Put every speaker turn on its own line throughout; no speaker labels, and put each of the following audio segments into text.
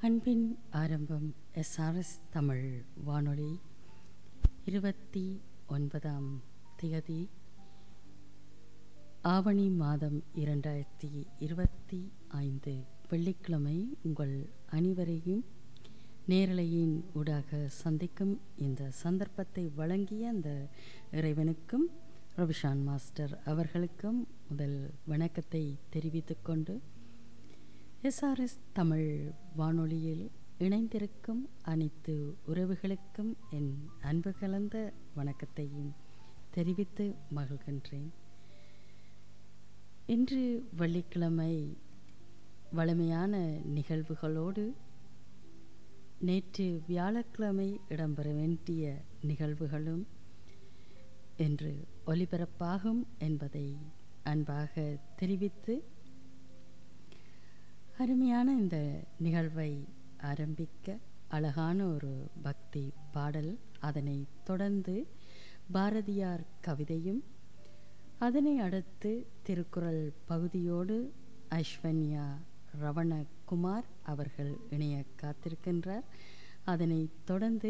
அன்பின் ஆரம்பம் எஸ்ஆர்எஸ் தமிழ் வானொலி இருபத்தி ஒன்பதாம் திகதி ஆவணி மாதம் இரண்டாயிரத்தி இருபத்தி ஐந்து வெள்ளிக்கிழமை உங்கள் அனைவரையும் நேரலையின் ஊடாக சந்திக்கும் இந்த சந்தர்ப்பத்தை வழங்கிய அந்த இறைவனுக்கும் ரவிஷான் மாஸ்டர் அவர்களுக்கும் முதல் வணக்கத்தை தெரிவித்துக்கொண்டு எஸ்ஆர்எஸ் தமிழ் வானொலியில் இணைந்திருக்கும் அனைத்து உறவுகளுக்கும் என் அன்பு கலந்த வணக்கத்தையும் தெரிவித்து மகிழ்கின்றேன் இன்று வெள்ளிக்கிழமை வளமையான நிகழ்வுகளோடு நேற்று வியாழக்கிழமை இடம்பெற வேண்டிய நிகழ்வுகளும் இன்று ஒலிபரப்பாகும் என்பதை அன்பாக தெரிவித்து அருமையான இந்த நிகழ்வை ஆரம்பிக்க அழகான ஒரு பக்தி பாடல் அதனை தொடர்ந்து பாரதியார் கவிதையும் அதனை அடுத்து திருக்குறள் பகுதியோடு ஐஸ்வன்யா ரவணகுமார் அவர்கள் இணைய காத்திருக்கின்றார் அதனை தொடர்ந்து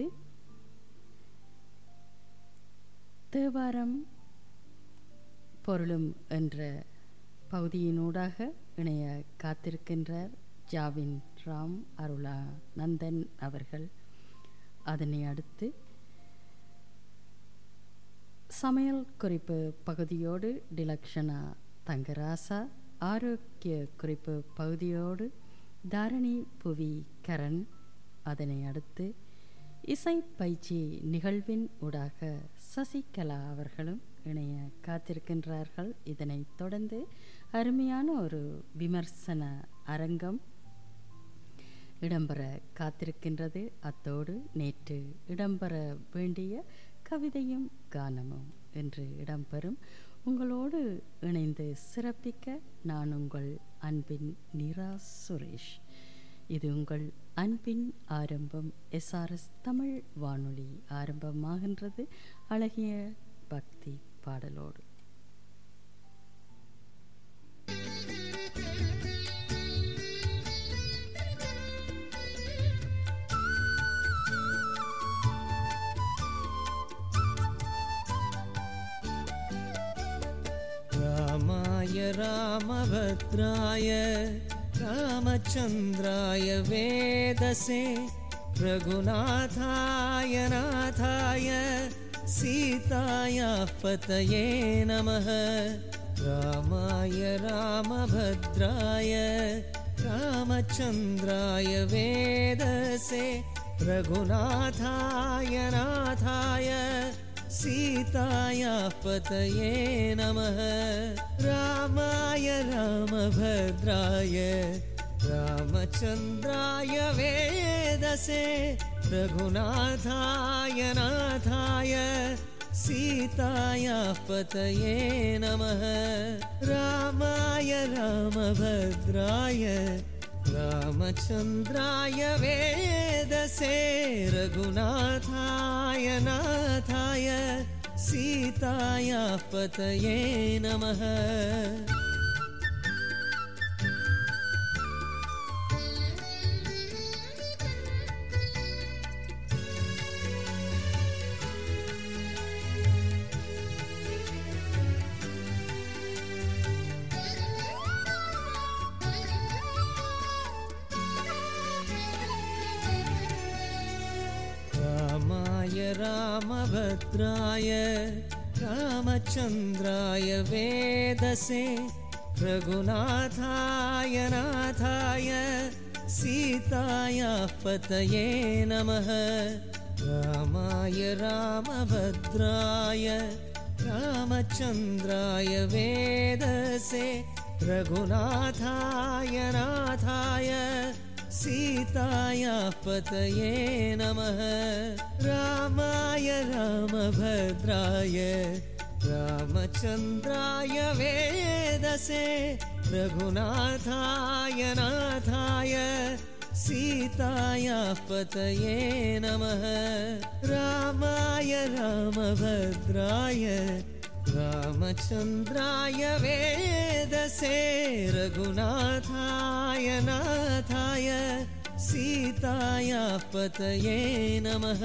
தேவாரம் பொருளும் என்ற பகுதியினூடாக இணைய காத்திருக்கின்றார் ஜாவின் ராம் அருளா நந்தன் அவர்கள் அதனை அடுத்து சமையல் குறிப்பு பகுதியோடு டிலக்ஷனா தங்கராசா ஆரோக்கிய குறிப்பு பகுதியோடு தாரணி புவி கரண் அதனை அடுத்து இசை பயிற்சி நிகழ்வின் ஊடாக சசிகலா அவர்களும் இணைய காத்திருக்கின்றார்கள் இதனைத் தொடர்ந்து அருமையான ஒரு விமர்சன அரங்கம் இடம்பெற காத்திருக்கின்றது அத்தோடு நேற்று இடம்பெற வேண்டிய கவிதையும் கானமும் என்று இடம்பெறும் உங்களோடு இணைந்து சிறப்பிக்க நான் உங்கள் அன்பின் நிரா சுரேஷ் இது உங்கள் அன்பின் ஆரம்பம் எஸ்ஆர்எஸ் தமிழ் வானொலி ஆரம்பமாகின்றது அழகிய பக்தி பாடலோடு
रामाय रामभद्राय रामचन्द्राय वेदसे रघुनाथाय नाथाय सीतायाः पतये नमः रामाय रामभद्राय रामचन्द्राय वेदसे रघुनाथाय नाथाय सीतायाः पतये नमः रामाय रामभद्राय रामचन्द्राय वेदसे रघुनाथाय नाथाय सीतायाः पतये नमः रामाय रामभद्राय रामचन्द्राय वेदसे रघुनाथाय नाथाय सीतायाः पतये नमः रामाय रामभद्राय रामचन्द्राय वेदसे रघुनाथाय नाथाय सीतायाः पतये नमः रामाय रामभद्राय रामचन्द्राय वेदसे रघुनाथाय नाथाय सीतायाः पतये नमः रामाय रामभद्राय रामचन्द्राय वेदसे रघुनाथाय नाथाय सीतायाः पतये नमः रामाय रामभद्राय रामचन्द्राय वेदसे रघुनाथाय नाथाय सीताया पतये नमः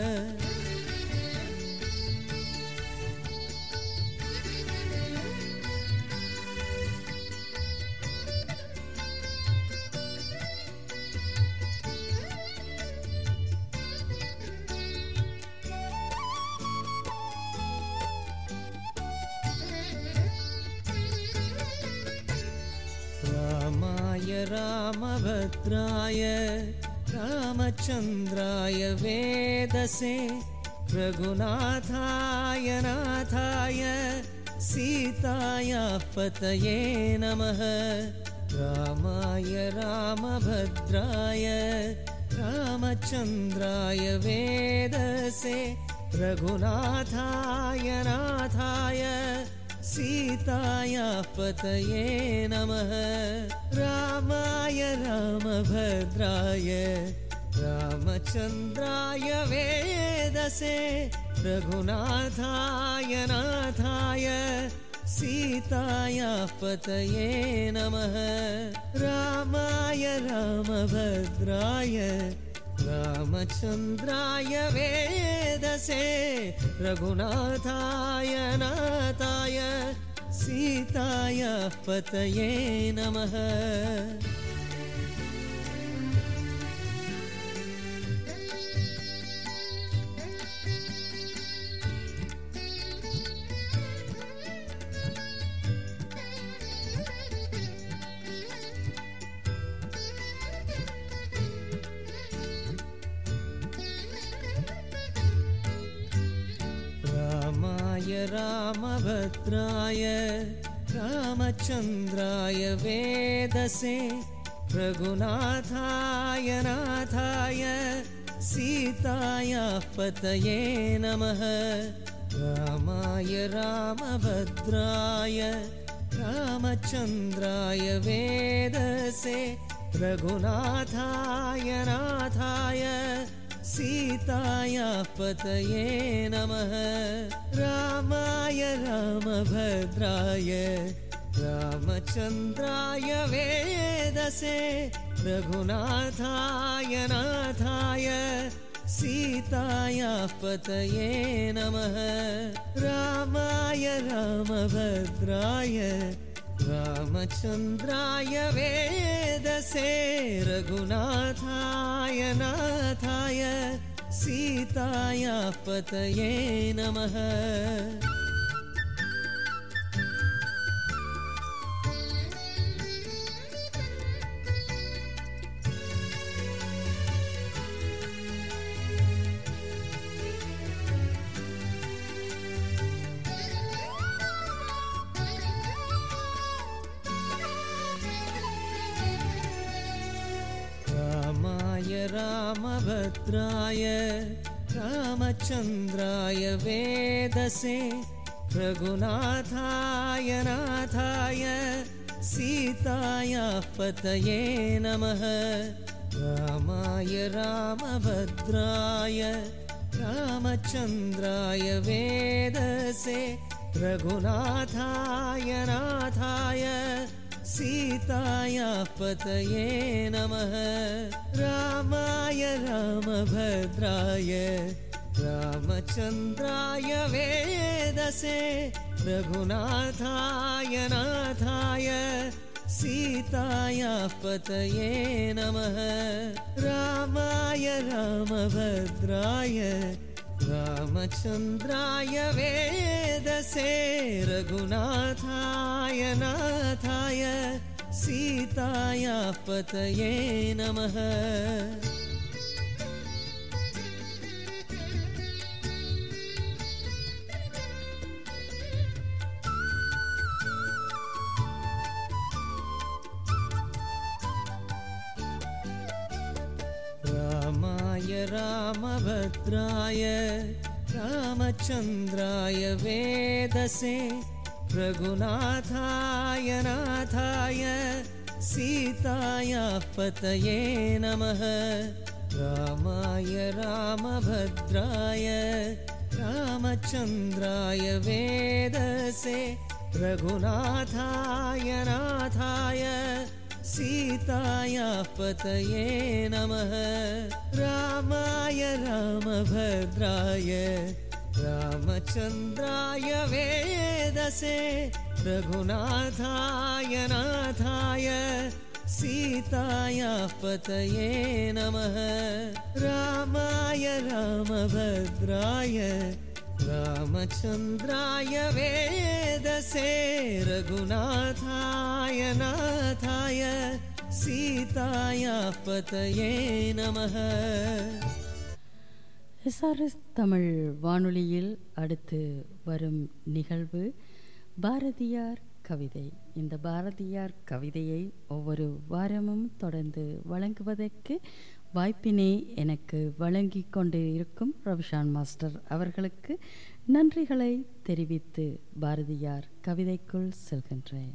रामाय रामभद्राय रामचन्द्राय वेदसे रघुनाथाय नाथाय सीताय पतये नमः रामाय रामभद्राय रामचन्द्राय वेदसे रघुनाथाय नाथाय सीताया पतये नमः रामाय रामभद्राय रामचन्द्राय वेदसे रघुनाथाय नाथाय सीताया पतये नमः रामाय रामभद्राय रामचन्द्राय वेदसे रघुनाथाय नाथाय सीताय पतये नमः रामाय रामभद्राय रामचन्द्राय वेदसे रघुनाथाय नाथाय सीताय पतये नमः रामाय रामभद्राय रामचन्द्राय वेदसे रघुनाथाय नाथाय सीताया पतये नमः रामाय रामभद्राय रामचन्द्राय वेदसे रघुनाथाय नाथाय सीताया पतये नमः रामाय रामभद्राय रामचन्द्राय वेदसे रघुनाथाय नाथाय सीताया पतये नमः रामाय रामभद्राय रामचन्द्राय वेदसे रघुनाथाय नाथाय सीताया पतये नमः रामाय रामभद्राय रामचन्द्राय वेदसे रघुनाथाय नाथाय सीताया पतये नमः रामाय रामभद्राय रामचन्द्राय वेदसे रघुनाथाय नाथाय सीताया पतये नमः रामाय रामभद्राय रामचन्द्राय वेदसे रघुनाथाय नाथाय सीताया पतये नमः रामाय रामभद्राय रामचन्द्राय वेदसे रघुनाथाय नाथाय सीताया पतये नमः रामाय रामभद्राय रामचन्द्राय वेदसे रघुनाथाय नाथाय सीतायाः पतये नमः रामाय रामभद्राय रामचन्द्राय वेदसे रघुनाथाय नाथाय सीतायाः पतये नमः रामाय रामभद्राय रामचन्द्राय वेदसे रघुनाथाय नाथाय सीतायाः पतये नमः
எஸ்ஆர்எஸ் தமிழ் வானொலியில் அடுத்து வரும் நிகழ்வு பாரதியார் கவிதை இந்த பாரதியார் கவிதையை ஒவ்வொரு வாரமும் தொடர்ந்து வழங்குவதற்கு வாய்ப்பினை எனக்கு வழங்கி கொண்டு இருக்கும் ரவிஷான் மாஸ்டர் அவர்களுக்கு நன்றிகளை தெரிவித்து பாரதியார் கவிதைக்குள் செல்கின்றேன்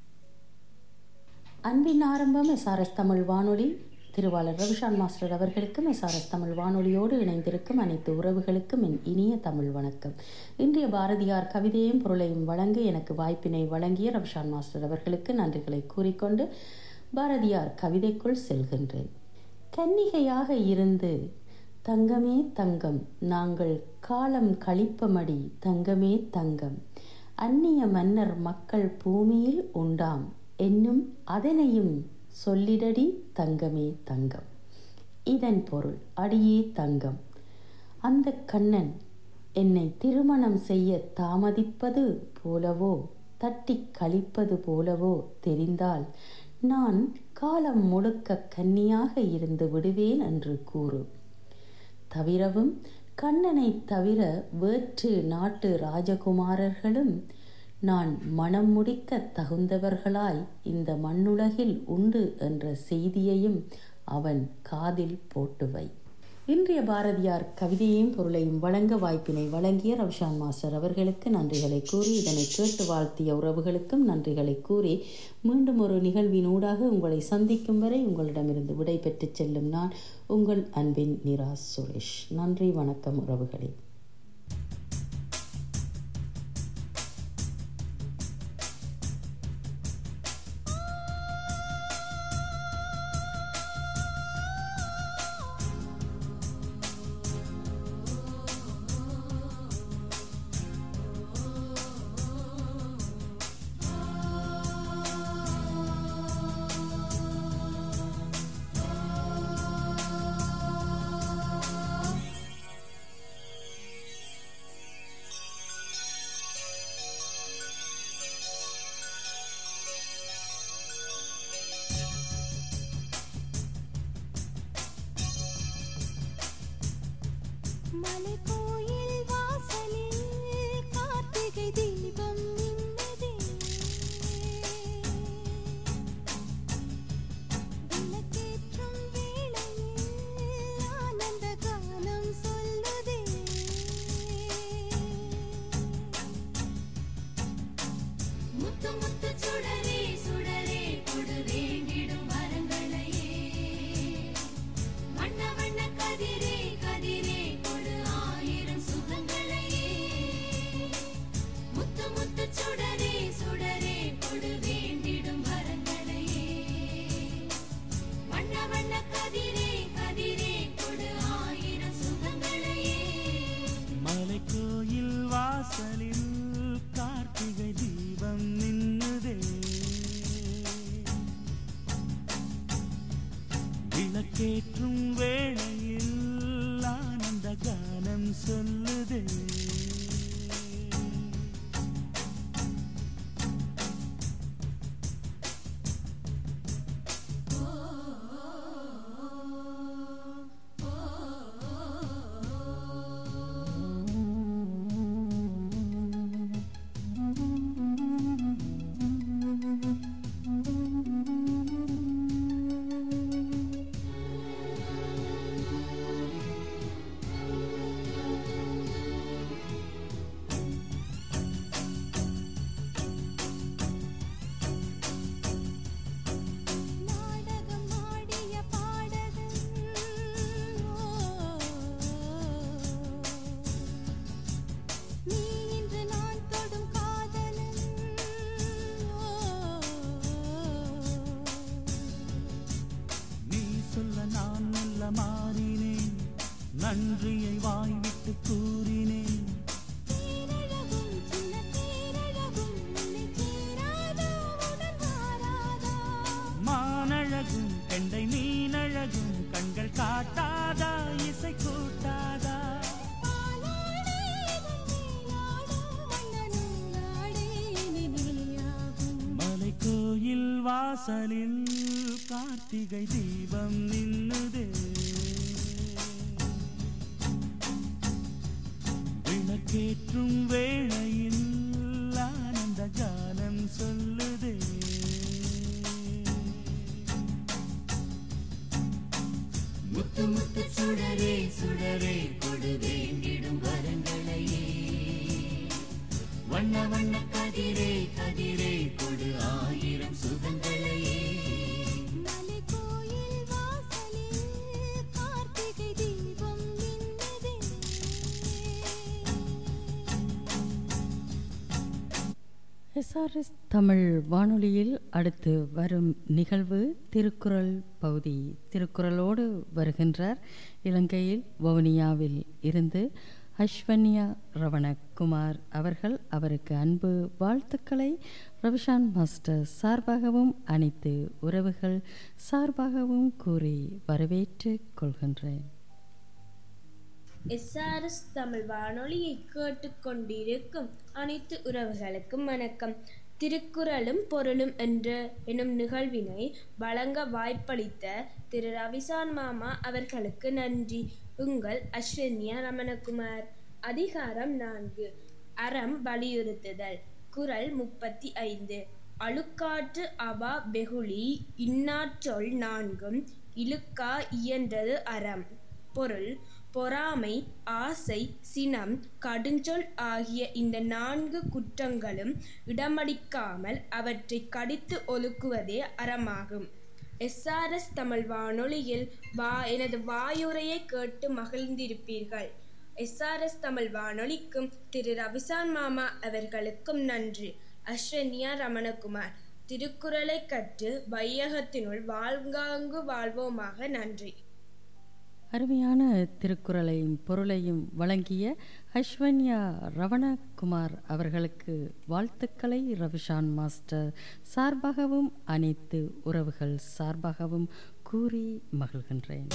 அன்பின் ஆரம்பம் எஸ்ஆர்எஸ் தமிழ் வானொலி திருவாளர் ரவிஷான் மாஸ்டர் அவர்களுக்கும் எஸ்ஆர்எஸ் தமிழ் வானொலியோடு இணைந்திருக்கும் அனைத்து உறவுகளுக்கும் என் இனிய தமிழ் வணக்கம் இன்றைய பாரதியார் கவிதையும் பொருளையும் வழங்க எனக்கு வாய்ப்பினை வழங்கிய ரவிஷான் மாஸ்டர் அவர்களுக்கு நன்றிகளை கூறிக்கொண்டு பாரதியார் கவிதைக்குள் செல்கின்றேன் கன்னிகையாக இருந்து தங்கமே தங்கம் நாங்கள் காலம் கழிப்பமடி தங்கமே தங்கம் அந்நிய மன்னர் மக்கள் பூமியில் உண்டாம் என்னும் அதனையும் சொல்லிடடி தங்கமே தங்கம் இதன் பொருள் அடியே தங்கம் அந்த கண்ணன் என்னை திருமணம் செய்ய தாமதிப்பது போலவோ தட்டி கழிப்பது போலவோ தெரிந்தால் நான் காலம் முழுக்க கன்னியாக இருந்து விடுவேன் என்று கூறு தவிரவும் கண்ணனை தவிர வேற்று நாட்டு ராஜகுமாரர்களும் நான் மனம் முடிக்க தகுந்தவர்களாய் இந்த மண்ணுலகில் உண்டு என்ற செய்தியையும் அவன் காதில் போட்டுவை இன்றைய பாரதியார் கவிதையையும் பொருளையும் வழங்க வாய்ப்பினை வழங்கிய ரவிஷான் மாஸ்டர் அவர்களுக்கு நன்றிகளை கூறி இதனை கேட்டு வாழ்த்திய உறவுகளுக்கும் நன்றிகளை கூறி மீண்டும் ஒரு நிகழ்வினூடாக உங்களை சந்திக்கும் வரை உங்களிடமிருந்து விடை பெற்றுச் செல்லும் நான் உங்கள் அன்பின் நிராஸ் சுரேஷ் நன்றி வணக்கம் உறவுகளே
மலைக்கோயில் வாசலில் கார்த்திகை தீபம் மின்னுதே. விளக்கேற்றும் வேளையில் ஆனந்த கானம் சொல்லுதே. முத்து முத்து சுடரே சுடரே கொடு வேண்டிடும் வரங்களையே வண்ண வண்ண கதிரே கதிரே கொடு ஆயிரம்
தடமாறினேன் நன்றியை வாய்விட்டு கூறினேன்
தேரழகும் சின்ன தேரழகும் உன்னை சேராதா உடன் வாராதா
மானழகும் கெண்டை மீனழகும் கண்கள் காட்டாதா இசை கூட்டாதா
பாலாடே நீயாடும் மன்னனூடாடே இனி நீயாகும்
மலை கோயில் வாசலில் கார்த்திகை தீபம் நின்னுதே விளக்கேற்றும் வேளையில் ஆனந்த கானம் சொல்லுதே
முத்து முத்து சுடரே சுடரே கொடு வேண்டிடும் வரங்களையே வண்ண வண்ண கதிரே கதிரே கொடு ஆயிரம் சுகங்களையே மலை கோயில் வாசலில் கார்த்திகை தீபம் மின்னுதே
எஸ்ஆர்எஸ் தமிழ் வானொலியில் அடுத்து வரும் நிகழ்வு திருக்குறள் பகுதி திருக்குறளோடு வருகின்றார் இலங்கையில் வவுனியாவில் இருந்து அஸ்வன்யா ரவணகுமார் அவர்கள் அவருக்கு அன்பு வாழ்த்துக்களை ரவிஷான் மாஸ்டர் சார்பாகவும் அனைத்து உறவுகள் சார்பாகவும் கூறி வரவேற்றுக் கொள்கின்றேன்
எஸ்ஆர்எஸ் தமிழ் வானொலியை கேட்டுக்கொண்டிருக்கும் அனைத்து உறவுகளுக்கும் வணக்கம் திருக்குறளும் பொருளும் என்ற எனும் நிகழ்வினை வழங்க வாய்ப்பளித்த திரு ரவிசான் மாமா அவர்களுக்கு நன்றி உங்கள் அஸ்வன்யா ரமணகுமார் அதிகாரம் நான்கு அறம் வலியுறுத்துதல் குறள் முப்பத்தி ஐந்து அழுக்காற்று அவா வெகுளி இன்னாற்றொல் நான்கும் இழுக்கா இயன்றது அறம் பொருள் பொறாமை ஆசை சினம் கடுஞ்சொல் ஆகிய இந்த நான்கு குற்றங்களும் இடமளிக்காமல் அவற்றை கடித்து ஒழுக்குவதே அறமாகும் எஸ்ஆர்எஸ் தமிழ் வானொலியில் வா எனது வாயுரையை கேட்டு மகிழ்ந்திருப்பீர்கள் எஸ்ஆர்எஸ் தமிழ் வானொலிக்கும் திரு ரவிசான் மாமா அவர்களுக்கும் நன்றி அஸ்வன்யா ரமணகுமார் திருக்குறளை கற்று வையகத்தினுள் வாழ்காங்கு வாழ்வோமாக நன்றி
அருமையான திருக்குறளையும் பொருளையும் வழங்கிய ஐஸ்வன்யா ரவணகுமார் அவர்களுக்கு வாழ்த்துக்களை ரவிஷான் மாஸ்டர் சார்பாகவும் அனைத்து உறவுகள் சார்பாகவும் கூறி மகிழ்கின்றேன்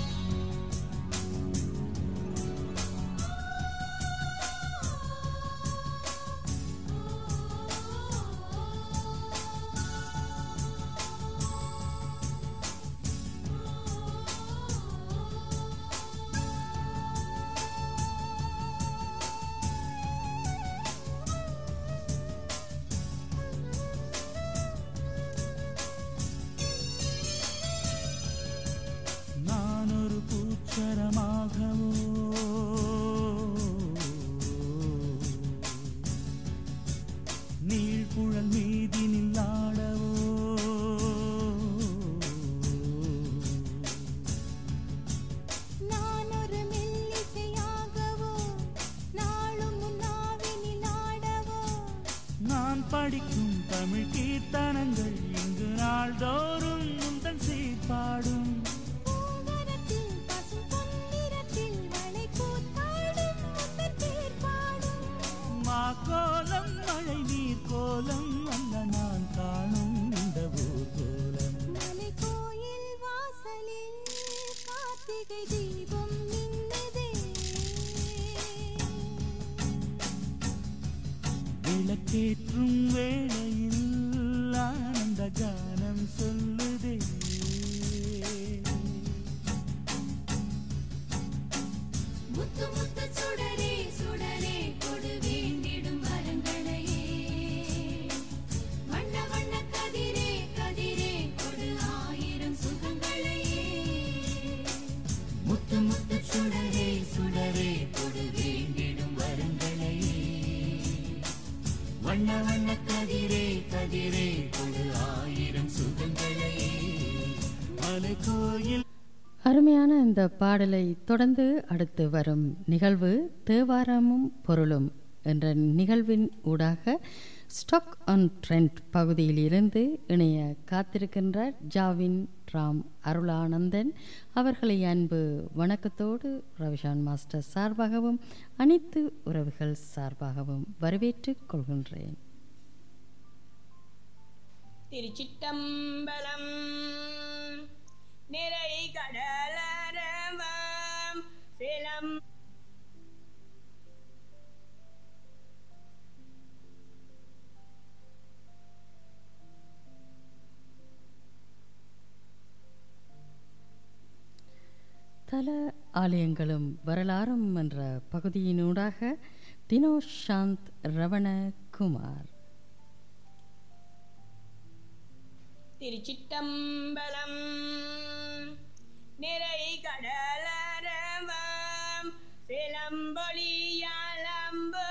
நான் ஒரு பூச்சரமாகவோ நீழ்குழல் மீதினில் ஆடவோ
நான் ஒரு மெல்லிசையாகவோ நாளும் உன்னாவினில் ஆடவோ
நான் படிக்கும் தமிழ் கீர்த்தனங்கள் இங்கு நாள்தோறும் முந்தன் சீர்பாடும்
பூங்கரத்தில் பசும் பொன்னிறத்தில் வளை கூத்தாடும் முத்தர் பேர் பாடும்
மா கோலம் மழை நீர் கோலம் அல்ல நான் காணும் இந்த ஊர் கோலம்
மலை கோயில் வாசலில் கார்த்திகை தீபம் மின்னுதே
விளக்கேற்றும் வேளையில் ஆனந்த கானம் சொல்லுதே
முத்து முத்து சுடரே சுடரே கொடு வேண்டிடும் வரங்களையே வண்ண வண்ண கதிரே கதிரே கொடு ஆயிரம் சுகங்களையே
முத்து முத்து சுடரே சுடரே கொடு வேண்டிடும் வரங்களையே வண்ண வண்ண கதிரே கதிரே கொடு ஆயிரம் சுகங்களையே மலை கோயில்
அருமையான இந்த பாடலை தொடர்ந்து அடுத்து வரும் நிகழ்வு தேவாரமும் பொருளும் என்ற நிகழ்வின் ஊடாக ஸ்டாக் ஆன் ட்ரெண்ட் பகுதியில் இருந்து இணைய காத்திருக்கின்றார் ஜாவின் ராம் அருளானந்தன் அவர்களை அன்பு வணக்கத்தோடு ரவிஷான் மாஸ்டர் சார்பாகவும் அனைத்து உறவுகள் சார்பாகவும் வரவேற்றுக் கொள்கின்றேன்
திருச்சிட்டம்பலம் நிறை கடலரவம் சிலம்
தல ஆலயங்களும் வரலாறும் என்ற பகுதியினூடாக தினோஷ் சாந்த் ரவணகுமார்
திருச்சிட்டம்பலம் நிறை கடலரவம் சிலம்பொலியாலம்பு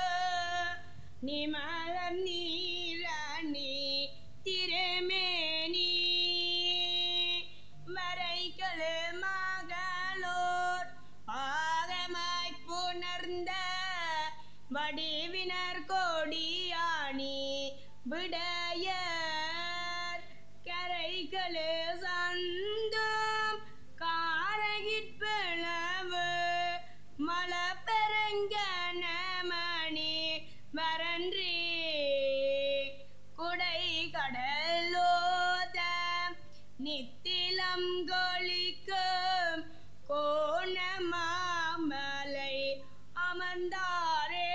நிமலம் நீரணி திருமேனி வரைகளு மகளோர் பாகமாய் புணர்ந்த வடிவினர் கோடியாணி விடையர் கரைகளு சந்தம் காரகிற்பிளவு மலப்பெருங்கனமணி வரன்றி குடை கடலோத நித்திலம் கொளிக்கும் கோணமாமலை அமர்ந்தாரே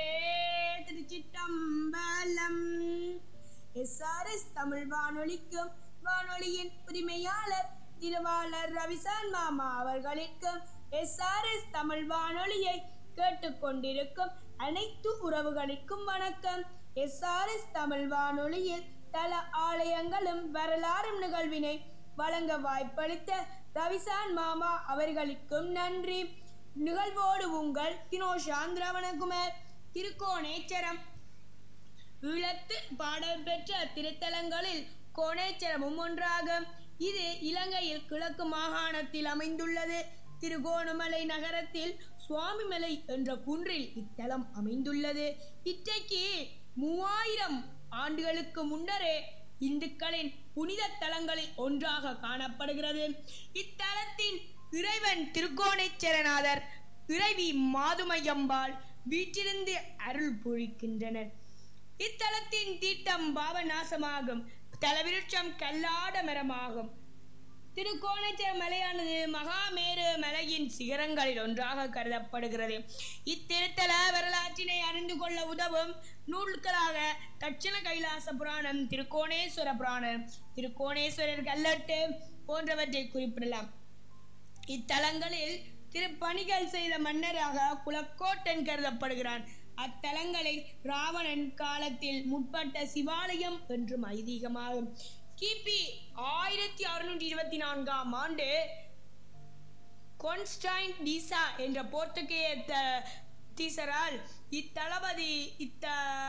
திருச்சிட்டம்பலம் எஸ்ஆர்எஸ் தமிழ் வானொலிக்கும் வானொலியின் உரிமையாளர் திருவாளர் ரவிசான் மாமா அவர்களுக்கும் எஸ்ஆர்எஸ் தமிழ் வானொலியை கேட்டுக்கொண்டிருக்கும் அனைத்து உறவுகளுக்கும் வணக்கம் எஸ்ஆர்எஸ் தமிழ் வானொலியில் தல ஆலயங்களும் வரலாறும் நிகழ்வினை வழங்க வாய்ப்பளித்த ரவிசான் மாமா அவர்களுக்கும் நன்றி நிகழ்வோடு உங்கள் தினோஷாந்த் ரவணகுமார் திருக்கோணேச்சரம் ஈழத்து பாடல் பெற்ற திருத்தலங்களில் கோணேச்சரமும் ஒன்றாகும் இது இலங்கையில் கிழக்கு மாகாணத்தில் அமைந்துள்ளது திருகோணமலை நகரத்தில் சுவாமிமலை என்ற குன்றில் இத்தலம் அமைந்துள்ளது இன்றைக்கு மூவாயிரம் ஆண்டுகளுக்கு முன்னரே இந்துக்களின் புனித தலங்களில் ஒன்றாக காணப்படுகிறது இத்தலத்தின் இறைவன் திருக்கோணேச்சரநாதர் இறைவி மாதுமையம்பாள் வீட்டிலிருந்து அருள் புரிக்கின்றனர் இத்தலத்தின் தீர்த்தம் பாவநாசமாகும் தலவிருட்சம் கல்லாட மரமாகும் திருக்கோணேச்சர மலையானது மகாமேரு மலையின் சிகரங்களில் ஒன்றாக கருதப்படுகிறது இத்திருத்தல வரலாற்றினை அறிந்து கொள்ள உதவும் நூல்களாக தட்சிண கைலாச புராணம் திருக்கோணேஸ்வர புராணம் திருக்கோணேஸ்வரர் கல்லட்டு போன்றவற்றை குறிப்பிடலாம் இத்தலங்களில் திருப்பணிகள் செய்த மன்னராக குலக்கோட்டன் கருதப்படுகிறான் அத்தலங்களை ராவணன் காலத்தில் முற்பட்ட சிவாலயம் என்றும் ஐதீகமாகும் கிபி ஆயிரத்தி அறுநூற்றி இருபத்தி நான்காம் ஆண்டு கொன்ஸ்டைன் டீசா என்ற போர்த்துகேய த- தீசரால் இத்தளபதி இத்த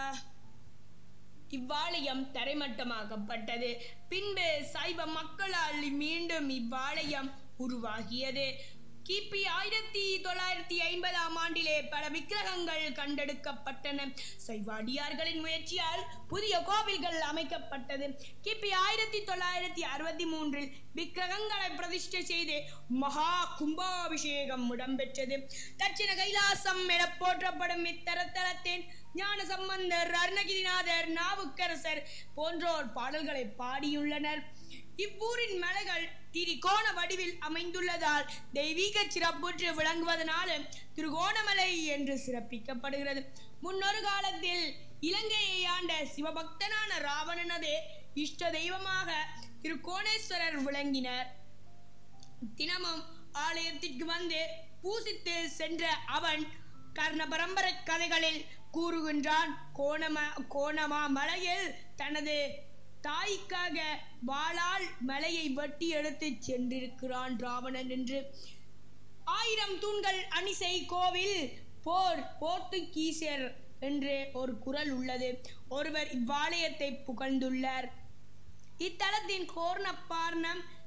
இவ்வாலயம் தரைமட்டமாக்கப்பட்டது பின்பு சைவ மக்களால் மீண்டும் இவ்வாலயம் உருவாகியது கிபி ஆயிரத்தி தொள்ளாயிரத்தி ஐம்பதாம் ஆண்டிலே பல விக்கிரகங்கள் கண்டெடுக்கப்பட்டன சைவாடியார்களின் முயற்சியால் புதிய கோவில்கள் அமைக்கப்பட்டது கிபி ஆயிரத்தி தொள்ளாயிரத்தி அறுபத்தி மூன்றில் விக்கிரகங்களை பிரதிஷ்டை செய்து மகா கும்பாபிஷேகம் இடம்பெற்றது தட்சிண கைலாசம் என போற்றப்படும் இத்தரத்தலத்தின் ஞான சம்பந்தர் அருணகிரிநாதர் நாவுக்கரசர் போன்றோர் பாடல்களை பாடியுள்ளனர் இவ்வூரின் மலைகள் திரிகோண வடிவில் அமைந்துள்ளதால் தெய்வீக சிறப்புற்று விளங்குவதனால திருகோணமலை என்று சிறப்பிக்கப்படுகிறது முன்னொரு காலத்தில் இலங்கையை ஆண்ட சிவபக்தனான ராவணனது இஷ்ட தெய்வமாக திருக்கோணேஸ்வரர் விளங்கினர் தினமும் ஆலயத்திற்கு வந்து பூசித்து சென்ற அவன் கர்ண பரம்பரை கதைகளில் கூறுகின்றான் கோணம கோணமா மலையில் தனது தாய்க்காக வாளால் மலையை வெட்டி எடுத்துச் சென்றிருக்கிறான் ராவணன் என்று ஆயிரம் தூண்கள் அணிசை கோவில் போர் போர்த்துகீசியர் என்று ஒரு குரல் உள்ளது ஒருவர் இவ்வாலயத்தை புகழ்ந்துள்ளார் இத்தலத்தின் கோர்ணப்பார்ணம்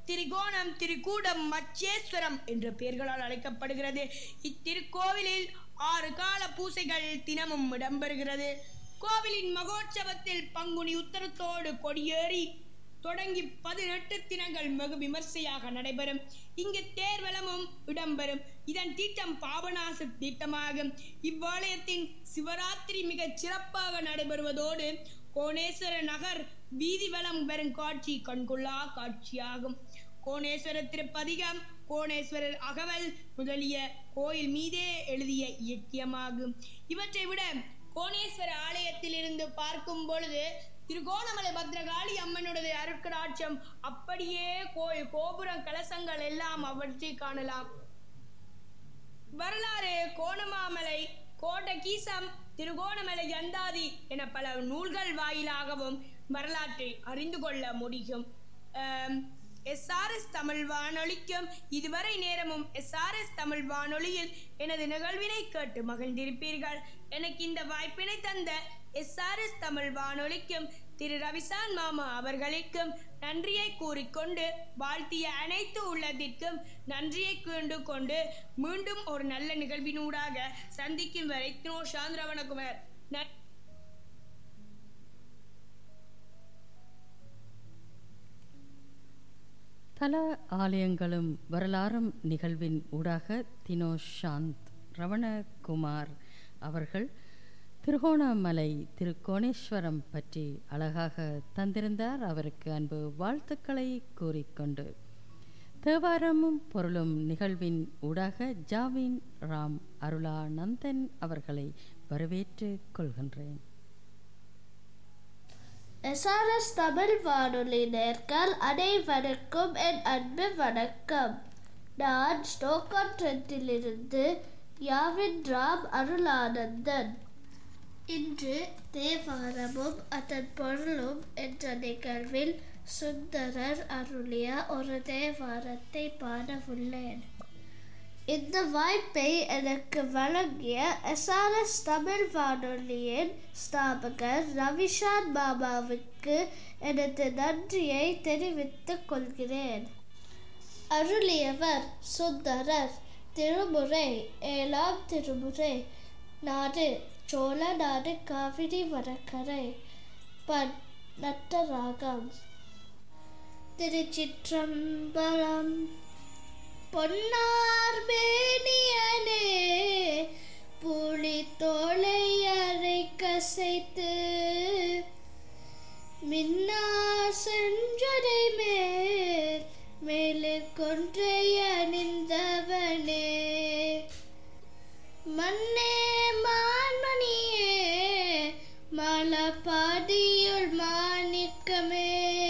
திரிகோணம் திரிகூடம் மச்சேஸ்வரம் என்ற பெயர்களால் அழைக்கப்படுகிறது இத்திருக்கோவிலில் ஆறு கால பூசைகள் தினமும் இடம்பெறுகிறது கோவிலின் மகோற்சவத்தில் பங்குனி உத்தரத்தோடு கொடியேறி தொடங்கி பதினெட்டு தினங்கள் வெகு விமர்சையாக நடைபெறும் இங்கு தேர்வலமும் இடம்பெறும் இதன் தீட்டம் பாபநாச தீட்டமாகும் இவ்வாலயத்தின் சிவராத்திரி மிகச் சிறப்பாக நடைபெறுவதோடு கோணேஸ்வர நகர் வீதி வலம் வரும் காட்சி கண்கொள்ளா காட்சியாகும் கோணேஸ்வர திருப்பதிகம் கோணேஸ்வரர் அகவல் முதலிய கோயில் மீதே எழுதிய இலக்கியமாகும் இவற்றை விட கோணேஸ்வர ஆலயத்திலிருந்து பார்க்கும் பொழுது திருகோணமலை பத்ரகாளி அம்மனுடைய அருட்கடாட்சம் அப்படியே கோயில் கோபுரம் கலசங்கள் எல்லாம் அவற்றை காணலாம் வரலாறு கோணமாமலை கோட்டகீசம் திருகோணமலை அந்தாதி என பல நூல்கள் வாயிலாகவும் வரலாற்றை அறிந்து கொள்ள முடியும் எஸ்ஆர்எஸ் தமிழ் வானொலிக்கும் இதுவரை நேரமும் எஸ்ஆர்எஸ் தமிழ் வானொலியில் எனது நிகழ்வினை கேட்டு மகிழ்ந்திருப்பீர்கள் எனக்கு இந்த வாய்ப்பினை தந்த எஸ்ஆர்எஸ் தமிழ் வானொலிக்கும் திரு ரவிசான் மாமா அவர்களுக்கும் நன்றியை கூறிக்கொண்டு வாழ்த்திய அனைத்து உள்ளத்திற்கும் நன்றியை கூண்டு கொண்டு மீண்டும் ஒரு நல்ல நிகழ்வினூடாக சந்திக்கும் வரை தினோ சாந்திரவணகுமார் நன்றி
தல ஆலயங்களும் வரலாறும் நிகழ்வின் ஊடாக தினோ சாந்த் ரவணகுமார் அவர்கள் திருகோணமலை திருக்கோணேஸ்வரம் பற்றி அழகாக தந்திருந்தார் அவருக்கு அன்பு வாழ்த்துக்களை கூறிக்கொண்டு தேவாரமும் பொருளும் நிகழ்வின் ஊடாக ஜாவின் ராம் அருளானந்தன் அவர்களை வரவேற்றுக் கொள்கின்றேன்
எஸ்ஆர்எஸ் தமிழ் வானொலி நேர்கள் அனைவருக்கும் என் அன்பு வணக்கம் நான் ஸ்டோக்கன் ட்ரெண்டிலிருந்து யாவின் ராம் அருளானந்தன் இன்று தேவாரமும் அதன் பொருளும் என்ற நிகழ்வில் சுந்தரர் அருளிய ஒரு தேவாரத்தை பாடவுள்ளேன் இந்த வாய்ப்பை எனக்கு வழங்கிய எஸ்ஆர்எஸ் தமிழ் வானொலியின் ஸ்தாபகர் ரவிஷான் மாமாவுக்கு எனது நன்றியை தெரிவித்துக் கொள்கிறேன் அருளியவர் சுந்தரர் திருமுறை ஏழாம் திருமுறை நாடு சோழ நாடு காவிரி வடகரை பன் நட்டராகம் திருச்சிற்றம்பலம் பொன்னார் மேனியனே புலி தோலை அரை கசைத்து மின்னா செஞ்சடை மேல் மேலே கொன்றை அணிந்தவனே மண்ணே மான்மணியே மலபாடியுள் மாணிக்கமே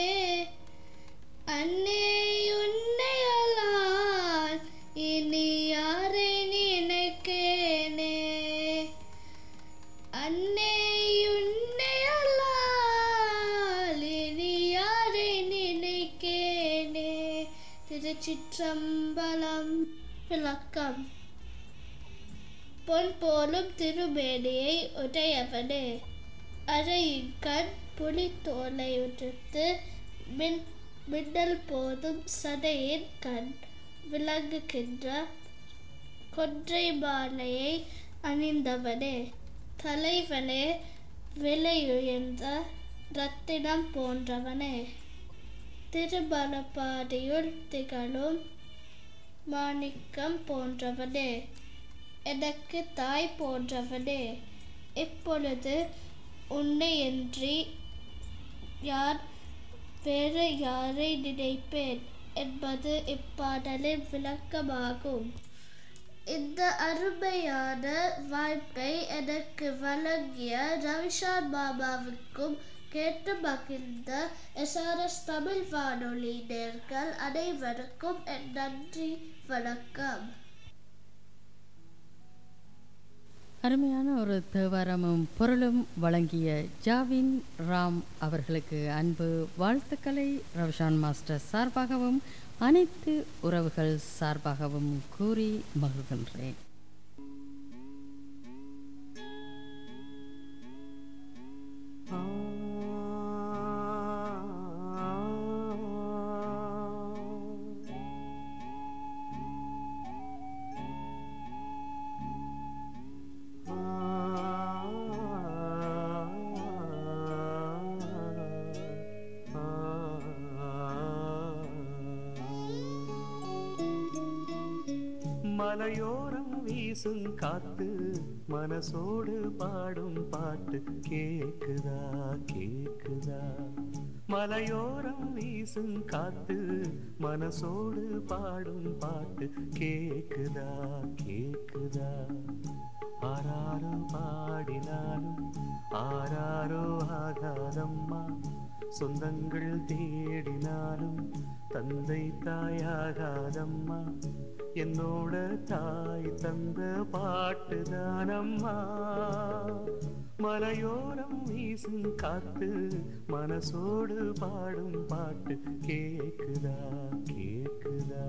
அன்னே உன்னையலால் இனி யாரை நினைக்கேனே அன்னே உன்னையலால் இனி யாரை நினைக்கேனே திருச்சிற்றம்பலம் விளக்கம் பொன் போலும் திருமேனியை உடையவனே அறையின் கண் புலித்தோலை உடுத்து மின் மின்னல் போதும் சதையின் கண் விளங்குகின்ற கொன்றை மாலையை அணிந்தவனே தலைவனே விலையுயர்ந்த ரத்தினம் போன்றவனே திருமணப்பாடியுள் திகழும் மாணிக்கம் போன்றவனே எனக்கு தாய் போன்றவனே இப்பொழுது உன்னையன்றி யார் வேறு யாரை நினைப்பேன் என்பது இப்பாடலின் விளக்கமாகும் இந்த அருமையான வாய்ப்பை எனக்கு வழங்கிய ரவிஷான் மாமாவுக்கும் கேட்டு மகிழ்ந்த எஸ்ஆர்எஸ் தமிழ் வானொலி நேர்கள் அனைவருக்கும் என் நன்றி வணக்கம்
அருமையான ஒரு தேவாரமும் பொருளும் வழங்கிய ஜாவின் ராம் அவர்களுக்கு அன்பு வாழ்த்துக்களை ரவிஷான் மாஸ்டர் சார்பாகவும் அனைத்து உறவுகள் சார்பாகவும் கூறி மகிழ்கின்றேன்
மலையோரம் வீசும் காத்து மனசோடு பாடும் பாட்டு கேக்குதா கேக்குதா மலையோரம் வீசும் காத்து மனசோடு பாடும் பாட்டு கேக்குதா கேக்குதா ஆராரோ பாடினாலும் ஆராரோ ஆகாதம்மா சொந்தங்கள் தேடினாலும் தந்தை தாயாகாதம்மா என்னோட தாய் தந்த பாட்டுதானம்மா மலையோரம் வீசும் காத்து மனசோடு பாடும் பாட்டு கேக்குதா கேக்குதா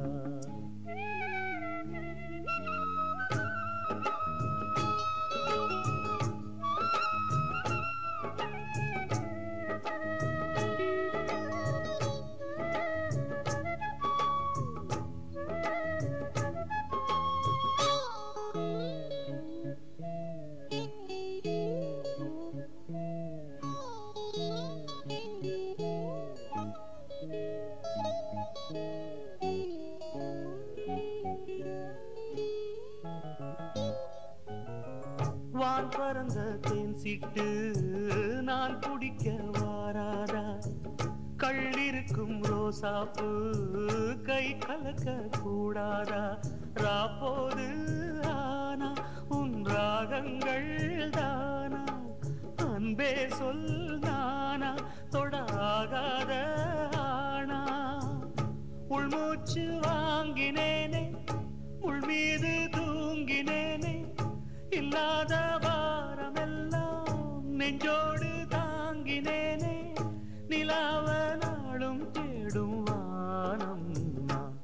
வான் பறந்த தேன் சிட்டு நான் குடிக்க வாராதா கள்ளிருக்கும் ரோசாப்பு கை கலக்க கூடாதா ராப்போது ஆனா உன் ராகங்கள் தானா அன்பே சொல் நானா தொடாகாத ஆனா உள்மூச்சு வாங்கினேனே உள் மீது தூங்கினேனே இல்லாத வாரமெல்லாம் நெஞ்சோடு தாங்கினேனே நிலாவ நாளும் தேடும் வானம் நான்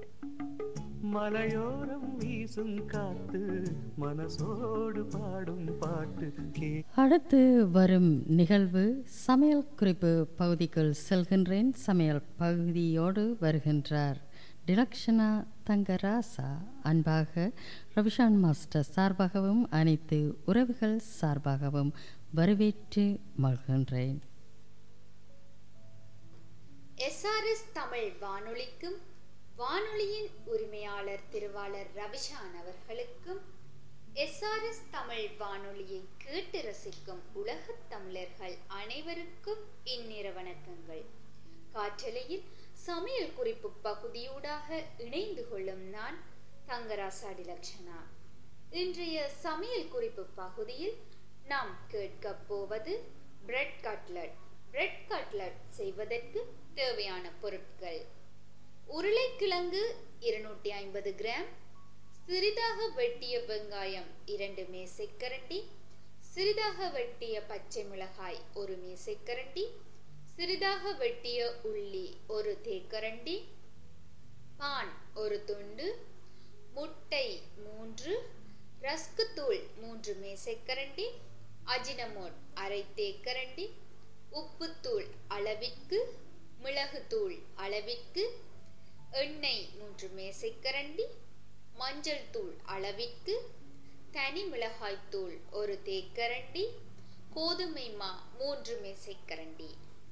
மலையோரம் வீசும் காத்து மனசோடு பாடும் பாட்டு கே
அடுத்து வரும் நிகழ்வு சமையல் குறிப்பு பகுதிக்குள் செல்கின்றேன் சமையல் பகுதியோடு வருகின்றார் டிலக்ஷனா தங்கராசா அன்பாக ரவிஷான் மாஸ்டர் சார்பாகவும் அனைத்து உறவுகள் சார்பாகவும் வரவேற்று மகிழ்கின்றேன்
எஸ்ஆர்எஸ் தமிழ் வானொலிக்கும் வானொலியின் உரிமையாளர் திருவாளர் ரவிஷான் அவர்களுக்கும் எஸ்ஆர்எஸ் தமிழ் வானொலியை கேட்டு ரசிக்கும் உலகத் தமிழர்கள் அனைவருக்கும் இந்நிற வணக்கங்கள் காற்றலையில் சமையல் குறிப்பு பகுதியூடாக இணைந்து கொள்ளும் நான் தங்கராசா டிலக்ஷனா இன்றைய சமையல் குறிப்பு பகுதியில் நாம் கேட்கப் போவது பிரெட் கட்லட் பிரெட் கட்லட் செய்வதற்கு தேவையான பொருட்கள் உருளைக்கிழங்கு இருநூற்றி ஐம்பது கிராம் சிறிதாக வெட்டிய வெங்காயம் இரண்டு மேசைக்கரண்டி சிறிதாக வெட்டிய பச்சை மிளகாய் ஒரு மேசைக்கரண்டி சிறிதாக வெட்டிய உள்ளி ஒரு தேக்கரண்டி பான் ஒரு துண்டு முட்டை மூன்று ரஸ்கு தூள் மூன்று மேசைக்கரண்டி அஜினமோட் அரை தேக்கரண்டி உப்புத்தூள் அளவிற்கு மிளகுத்தூள் அளவிற்கு எண்ணெய் மூன்று மேசைக்கரண்டி மஞ்சள் தூள் அளவிற்கு தனி மிளகாய் தூள் ஒரு தேக்கரண்டி கோதுமை மா மூன்று மேசைக்கரண்டி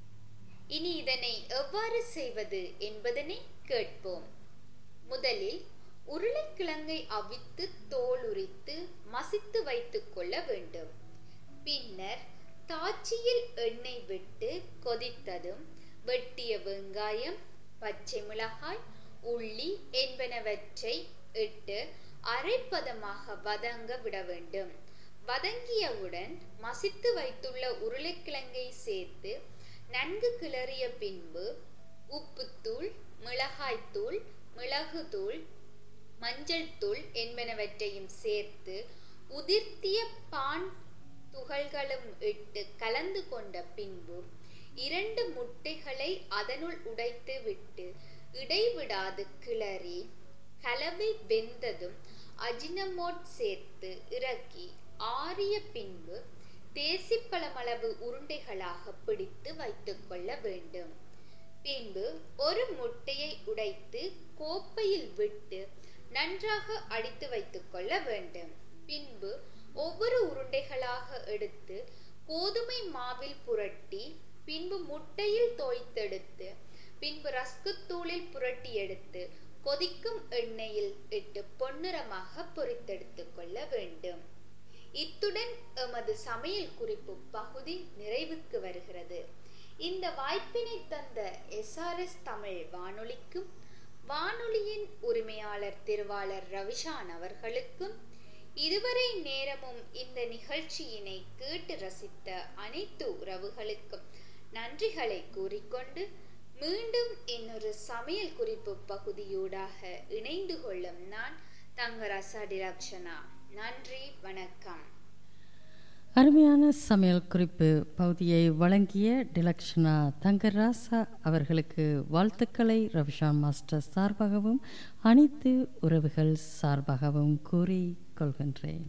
இனி இதனை எவ்வாறு செய்வது என்பதனை கேட்போம் முதலில் உருளைக்கிழங்கை அவித்து தோல் உரித்து மசித்து வைத்துக் கொள்ள வேண்டும் பின்னர் தாச்சியில் எண்ணெய் விட்டு கொதித்ததும் வெட்டிய வெங்காயம் பச்சை மிளகாய் உள்ளி என்பனவற்றை இட்டு அரைப்பதமாக வதங்க விட வேண்டும் வதங்கியவுடன் மசித்து வைத்துள்ள உருளைக்கிழங்கை சேர்த்து நன்கு கிளறிய பின்பு உப்புத்தூள் மிளகாய்த்தூள் மிளகுத்தூள் மஞ்சள் தூள் என்பனவற்றையும் சேர்த்து உதிர்த்திய பான் துகள்களும் இட்டு கலந்து கொண்ட பின்பு இரண்டு முட்டைகளை அதனுள் உடைத்து விட்டு இடைவிடாது கிளறி கலவை வெந்ததும் அஜினமோட் சேர்த்து இறக்கி ஆறிய பின்பு தேசிப்பழமளவு உருண்டைகளாக பிடித்து வைத்துக்கொள்ள வேண்டும் பின்பு ஒரு முட்டையை உடைத்து கோப்பையில் விட்டு நன்றாக அடித்து வைத்துக்கொள்ள வேண்டும் பின்பு ஒவ்வொரு உருண்டைகளாக எடுத்து கோதுமை மாவில் புரட்டி பின்பு முட்டையில் தோய்த்தெடுத்து பின்பு ரஸ்குத்தூளில் புரட்டி எடுத்து கொதிக்கும் எண்ணெயில் இட்டு பொன்னிறமாக பொரித்தெடுத்துக் கொள்ள வேண்டும் இத்துடன் எமது சமையல் குறிப்பு பகுதி நிறைவுக்கு வருகிறது இந்த வாய்ப்பினை தந்த எஸ்ஆர்எஸ் தமிழ் வானொலிக்கும் வானொலியின் உரிமையாளர் திருவாளர் ரவிஷான் அவர்களுக்கும் இதுவரை நேரமும் இந்த நிகழ்ச்சியினை கேட்டு ரசித்த அனைத்து உறவுகளுக்கும் நன்றிகளை கூறிக்கொண்டு மீண்டும் இன்னொரு சமையல் குறிப்பு பகுதியூடாக இணைந்து கொள்ளும் நான் தங்கராசா டிராக்ஷனா நன்றி வணக்கம்
அருமையான சமையல் குறிப்பு பகுதியை வழங்கிய டிலக்ஷனா தங்கராசா அவர்களுக்கு வாழ்த்துக்களை ரவிஷான் மாஸ்டர் சார்பாகவும் அனைத்து உறவுகள் சார்பாகவும் கூறி கொள்கின்றேன்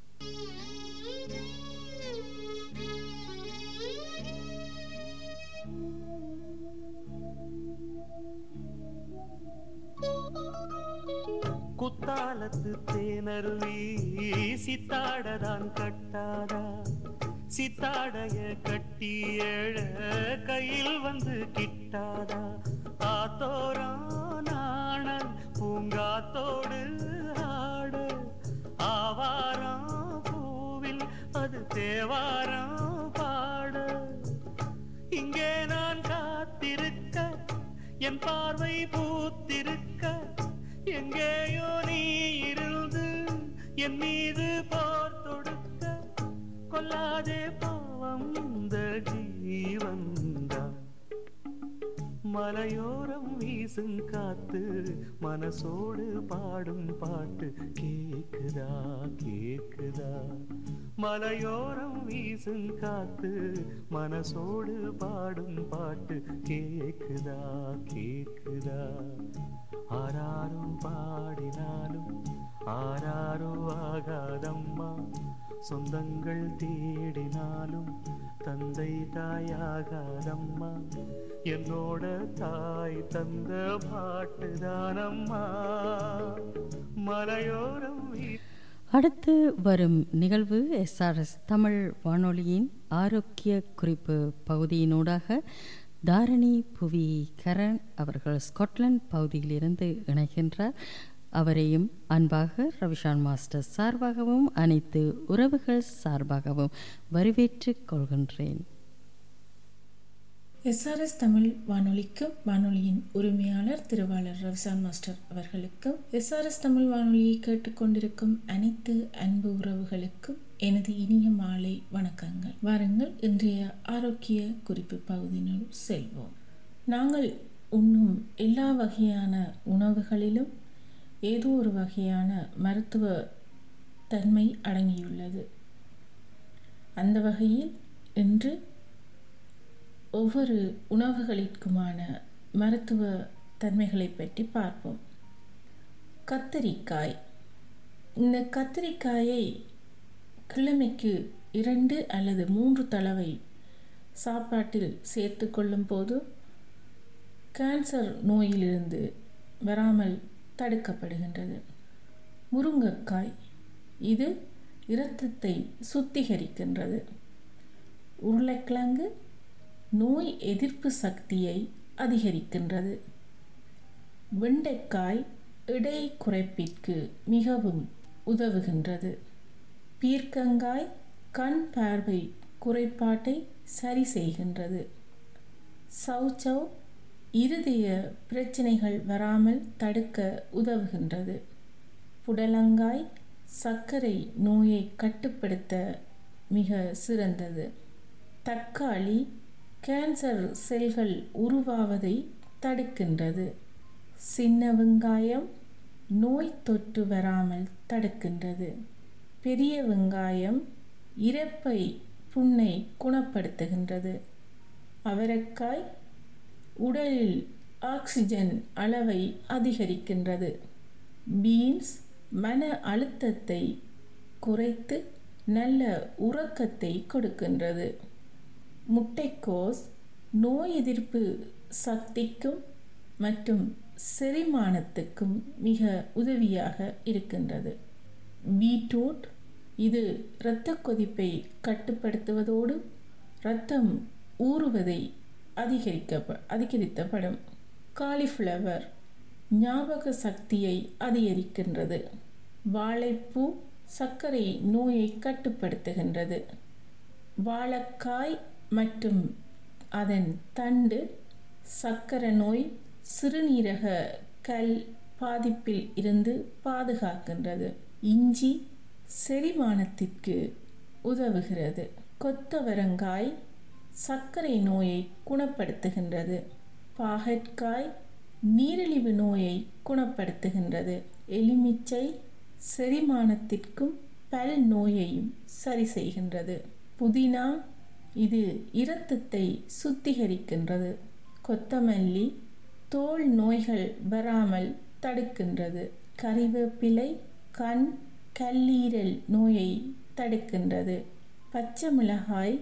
குத்தாலத்து தேனருவி சித்தாடதான் கட்டாதா சித்தாடைய கட்டி எழ கையில் வந்து கிட்டாதா ஆத்தோரான பூங்காத்தோடு ஆட ஆவாரம் பூவில் அது தேவாரம் பாட இங்கே நான் காத்திருக்க என் பார்வை பூத்திருக்க எங்கேயோ நீ இருந்து என் மீது போர் தொடுக்க கொல்லாதே பாவம் இந்த ஜீவன்தான் மலையோரம் வீசும் காத்து மனசோடு பாடும் பாட்டு கேக்குதா கேக்குதா மலையோரம் வீசும் காத்து மனசோடு பாடும் பாட்டு கேக்குதா கேக்குதா ஆராரும் பாடினாலும் ஆராரோ ஆகாதம்மா சொந்தங்கள் தேடினாலும் தந்தை தாயாகாதம்மா என்னோட தாய் தந்த பாட்டுதானம்மா மலையோரம் வீ-
அடுத்து வரும் நிகழ்வு எஸ்ஆர்எஸ் தமிழ் வானொலியின் ஆரோக்கிய குறிப்பு பகுதியினூடாக தாரணி புவி கரண் அவர்கள் ஸ்காட்லாந்து பகுதியிலிருந்து இணைகின்றார் அவரையும் அன்பாக ரவிஷான் மாஸ்டர் சார்பாகவும் அனைத்து உறவுகள் சார்பாகவும் வரவேற்றுக் கொள்கின்றேன்
எஸ்ஆர்எஸ் தமிழ் வானொலிக்கும் வானொலியின் உரிமையாளர் திருவாளர் ரவிசான் மாஸ்டர் அவர்களுக்கும் எஸ்ஆர்எஸ் தமிழ் வானொலியை கேட்டுக்கொண்டிருக்கும் அனைத்து அன்பு உறவுகளுக்கும் எனது இனிய மாலை வணக்கங்கள் வாருங்கள் இன்றைய ஆரோக்கிய குறிப்பு பகுதியினுள் செல்வோம் நாங்கள் உண்ணும் எல்லா வகையான உணவுகளிலும் ஏதோ ஒரு வகையான மருத்துவ தன்மை அடங்கியுள்ளது அந்த வகையில் இன்று ஒவ்வொரு உணவுகளிற்குமான மருத்துவ தன்மைகளை பற்றி பார்ப்போம் கத்தரிக்காய் இந்த கத்தரிக்காயை கிழமைக்கு இரண்டு அல்லது மூன்று தடவை சாப்பாட்டில் சேர்த்து கொள்ளும் போது கேன்சர் நோயிலிருந்து வராமல் தடுக்கப்படுகின்றது முருங்கைக்காய் இது இரத்தத்தை சுத்திகரிக்கின்றது உருளைக்கிழங்கு நோய் எதிர்ப்பு சக்தியை அதிகரிக்கின்றது வெண்டைக்காய் இடை குறைப்பிற்கு மிகவும் உதவுகின்றது பீர்க்கங்காய் கண் பார்வை குறைபாட்டை சரி செய்கின்றது சௌச்சவ் இருதய பிரச்சனைகள் வராமல் தடுக்க உதவுகின்றது புடலங்காய் சர்க்கரை நோயை கட்டுப்படுத்த மிக சிறந்தது தக்காளி கேன்சர் செல்கள் உருவாவதை தடுக்கின்றது சின்ன வெங்காயம் நோய் தொற்று வராமல் தடுக்கின்றது பெரிய வெங்காயம் இறப்பை புண்ணை குணப்படுத்துகின்றது அவரைக்காய் உடலில் ஆக்சிஜன் அளவை அதிகரிக்கின்றது பீன்ஸ் மன அழுத்தத்தை குறைத்து நல்ல உறக்கத்தை கொடுக்கின்றது முட்டைக்கோஸ் நோய் எதிர்ப்பு சக்திக்கும் மற்றும் செரிமானத்துக்கும் மிக உதவியாக இருக்கின்றது பீட்ரூட் இது இரத்த கொதிப்பை கட்டுப்படுத்துவதோடு இரத்தம் ஊறுவதை அதிகரிக்க அதிகரித்தப்படும் காலிஃப்ளவர் ஞாபக சக்தியை அதிகரிக்கின்றது வாழைப்பூ சர்க்கரை நோயை கட்டுப்படுத்துகின்றது வாழைக்காய் மற்றும் அதன் தண்டு சர்க்கரை நோய் சிறுநீரக கல் பாதிப்பில் இருந்து பாதுகாக்கின்றது இஞ்சி செரிமானத்திற்கு உதவுகிறது கொத்தவரங்காய் சர்க்கரை நோயை குணப்படுத்துகின்றது பாகற்காய் நீரிழிவு நோயை குணப்படுத்துகின்றது எலுமிச்சை செரிமானத்திற்கும் பல் நோயையும் சரி செய்கின்றது புதினா இது இரத்தத்தை சுத்திகரிக்கின்றது கொத்தமல்லி தோல் நோய்கள் வராமல் தடுக்கின்றது கறிவேப்பிலை கண் கல்லீரல் நோயை தடுக்கின்றது பச்சை மிளகாய்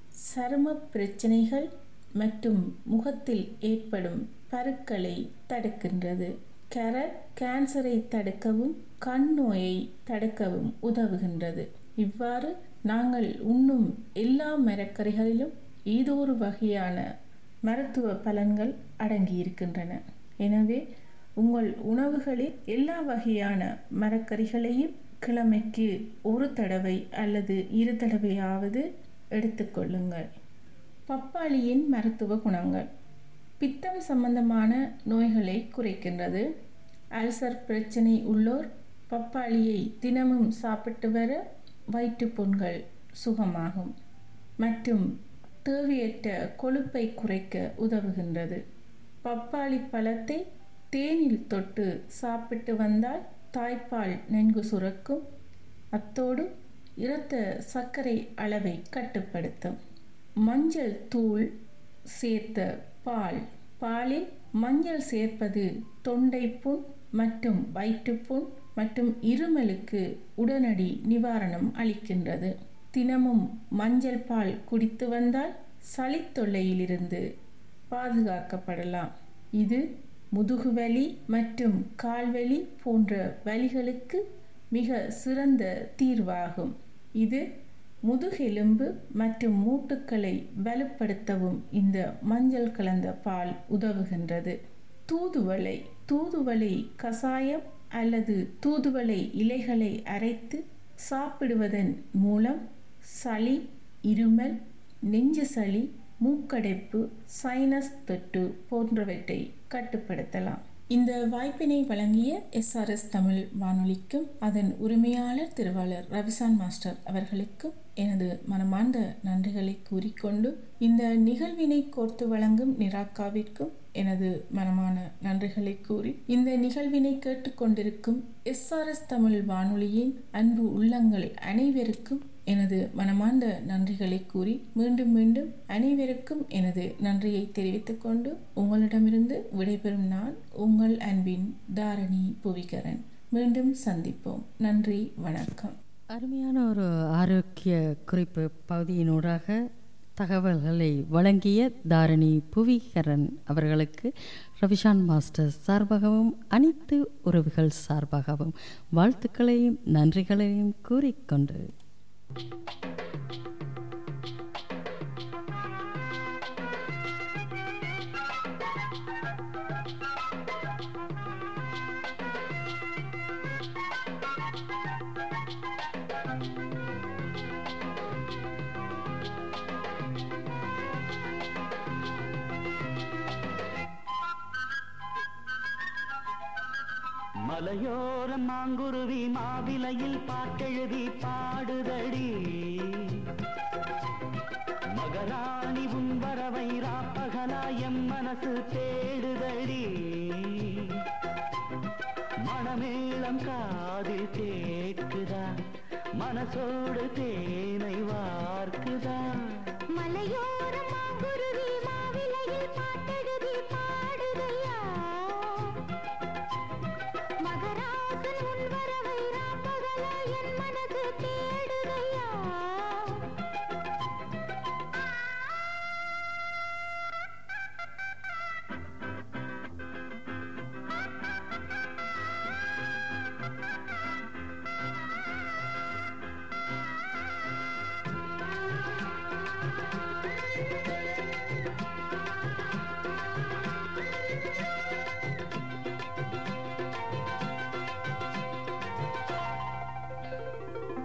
சரும பிரச்சனைகள் மற்றும் முகத்தில் ஏற்படும் பருக்களை தடுக்கின்றது கேரட் கேன்சரை தடுக்கவும் கண் நோயை தடுக்கவும் உதவுகின்றது இவ்வாறு நாங்கள் உண்ணும் எல்லா மரக்கறிகளிலும் ஏதோ ஒரு வகையான மருத்துவ பலன்கள் அடங்கியிருக்கின்றன எனவே உங்கள் உணவுகளில் எல்லா வகையான மரக்கறிகளையும் கிழமைக்கு ஒரு தடவை அல்லது இரு தடவையாவது எடுத்துக்கொள்ளுங்கள் பப்பாளியின் மருத்துவ குணங்கள் பித்தம் சம்பந்தமான நோய்களை குறைக்கின்றது அல்சர் பிரச்சனை உள்ளோர் பப்பாளியை தினமும் சாப்பிட்டு வர வயிற்றுப்புண்கள் சுகமாகும் மற்றும் தேவையற்ற கொழுப்பை குறைக்க உதவுகின்றது பப்பாளி பழத்தை தேனில் தொட்டு சாப்பிட்டு வந்தால் தாய்ப்பால் நன்கு சுரக்கும் அத்தோடு இரத்த சர்க்கரை அளவை கட்டுப்படுத்தும் மஞ்சள் தூள் சேர்த்த பால் பாலில் மஞ்சள் சேர்ப்பது தொண்டை புண் மற்றும் வயிற்றுப்புண் மற்றும் இருமலுக்கு உடனடி நிவாரணம் அளிக்கின்றது தினமும் மஞ்சள் பால் குடித்து வந்தால் சளித்தொல்லையிலிருந்து பாதுகாக்கப்படலாம் இது முதுகுவலி மற்றும் கால்வலி போன்ற வலிகளுக்கு மிக சிறந்த தீர்வாகும் இது முதுகெலும்பு மற்றும் மூட்டுக்களை வலுப்படுத்தவும் இந்த மஞ்சள் கலந்த பால் உதவுகின்றது தூதுவளை தூதுவளை கசாயம் அல்லது தூதுவளை இலைகளை அரைத்து சாப்பிடுவதன் மூலம் சளி இருமல் நெஞ்சு சளி மூக்கடைப்பு சைனஸ் தொற்று போன்றவற்றை கட்டுப்படுத்தலாம் இந்த வாய்ப்பினை வழங்கிய எஸ்ஆர்எஸ் தமிழ் வானொலிக்கும் அதன் உரிமையாளர் திருவாளர் ரவிசான் மாஸ்டர் அவர்களுக்கும் எனது மனமார்ந்த நன்றிகளை கூறிக்கொண்டு இந்த நிகழ்வினை கோர்த்து வழங்கும் நிராக்காவிற்கும் எனது மனமான நன்றிகளை கூறி இந்த நிகழ்வினை கேட்டுக்கொண்டிருக்கும் எஸ்ஆர்எஸ் தமிழ் வானொலியின் அன்பு உள்ளங்கள் அனைவருக்கும் எனது மனமார்ந்த நன்றிகளை கூறி மீண்டும் மீண்டும் அனைவருக்கும் எனது நன்றியை தெரிவித்துக் கொண்டு உங்களிடமிருந்து விடைபெறும் நான் உங்கள் அன்பின் தாரணி புவிகரன் மீண்டும் சந்திப்போம் நன்றி வணக்கம்
அருமையான ஒரு ஆரோக்கிய குறிப்பு பகுதியினூடாக தகவல்களை வழங்கிய தாரணி புவிகரன் அவர்களுக்கு ரவிஷான் மாஸ்டர் சார்பாகவும் அனைத்து உறவுகள் சார்பாகவும் வாழ்த்துக்களையும் நன்றிகளையும் கூறிக்கொண்டு
மலையோர மாங்குருவி மாவிலையில் பாட்டெழுதி பாடுதடி மகராணி உன் வரவை ராப்பகலா எம் மனசு தேடுதடி மணமேளம் காதில் கேட்குதா மனசோடு தேனை வார்க்குதா
மலையோர மாங்குருவி மாவிலையில் பாட்டெழுதி பாடுதையா மகராசன் உன் வரவை ராப்பகலா என் மனது தேடுதையா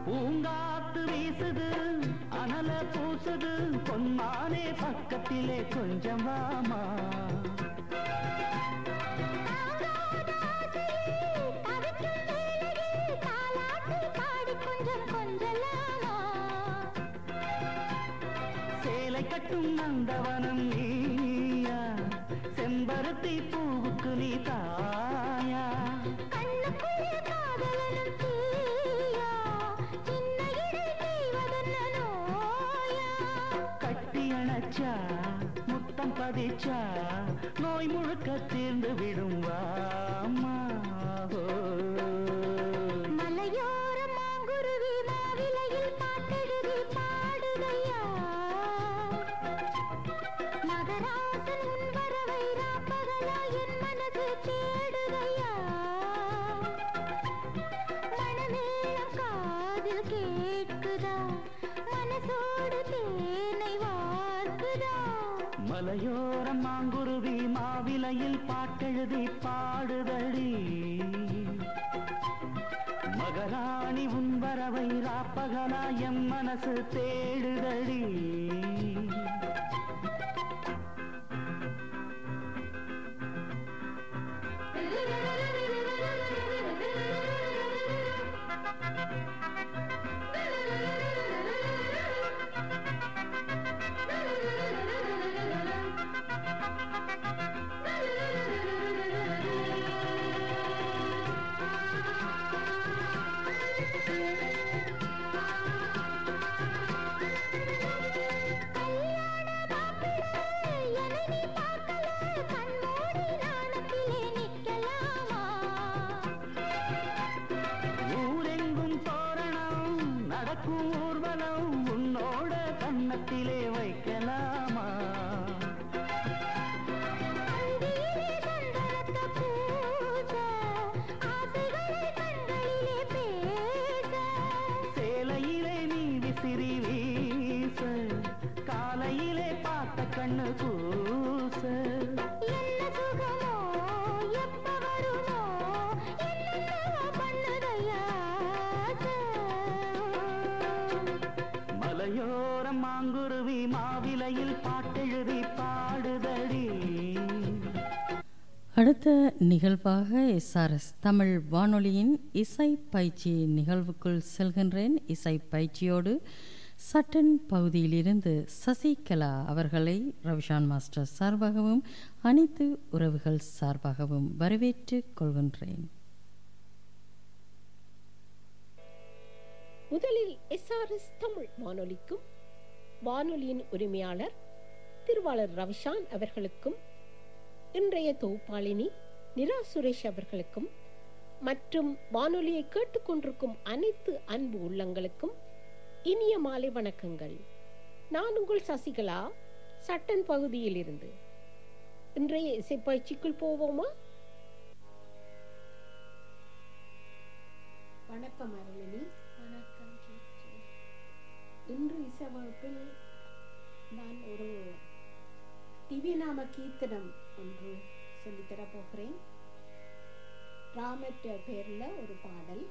பூங்காத்து வீசுது அனல பூசுது பொன்மானே பக்கத்திலே கொஞ்சம் வாமா சேலை கட்டும் நந்தவனம் நீயா செம்பருத்தி பூவுக்கு நீ தாயா கட்டி அணைச்சா முத்தம் பதிச்சா நோய் முழுக்க தீர்ந்து விடும் வாமா ஓ.
மலையோர மாங்குருவி மாவிலையில் பாட்டெழுதி பாடுதையா மகராசன் உன் வரவை ராப்பகலா என் மனது தேடுதையா மணமேளம் காதில் கேட்குதா மனசோடு தேனை வார்க்குதா
மலையோரம் மாங்குருவி மாவிலையில் பாட்டெழுதி பாடுதடி மகராணி உன் வரவை ராப்பகலா எம் மனசு தேடுதடி
என்னை நீ பார்க்கல கண்மூடி நாணத்திலே நிற்கலாமா
ஊரெங்கும் தோரணம் நடக்கும் ஊர்வலம் உன்னோட கன்னத்திலே வைக்கலாமா
அந்தியிலே சந்தனத்த பூச ஆசைகளை கண்களிலே பேச
சேலையிலே நீ விசிறி வீச காலையிலே பார்த்த கண்ணு கூச
என்ன சுகமோ எப்ப வருமோ என்னென்னவோ பண்ணுதையா
மலையோரம் மாங்குருவி மாவிலையில் பாட்டெழுதி பாடுதடி
அடுத்த நிகழ்வாக எஸ்ஆர்எஸ் தமிழ் வானொலியின் இசை பயிற்சி நிகழ்வுக்குள் செல்கின்றேன் இசை பயிற்சியோடு சட்டன் பகுதியிலிருந்து சசிகலா அவர்களை ரவிஷான் மாஸ்டர் சார்பாகவும் அனைத்து உறவுகள் சார்பாகவும் வரவேற்றுக் கொள்கின்றேன்
முதலில் எஸ்ஆர்எஸ் தமிழ் வானொலிக்கும் வானொலியின் உரிமையாளர் திருவாளர் ரவிஷான் அவர்களுக்கும் இன்றைய தொகுப்பாளினி நிரா சுரேஷ் அவர்களுக்கும் மற்றும் வானொலியை கேட்டுக்கொண்டிருக்கும் அனைத்து அன்பு உள்ளங்களுக்கும் இனிய மாலை வணக்கங்கள் நான் உங்கள் சசிகலா சட்டன் பகுதியில் இருந்து இன்றைய இசைப்பயிற்சிக்குள் போவோமா வணக்கம் அருளினி
வணக்கம் டீச்சர்
இன்று இசை வகுப்பில் நான் ஒரு திவ்யநாம கீர்த்தனம் ஒன்று சொல்லித்தரப் போகிறேன் ராமட் பேரில் ஒரு பாடல்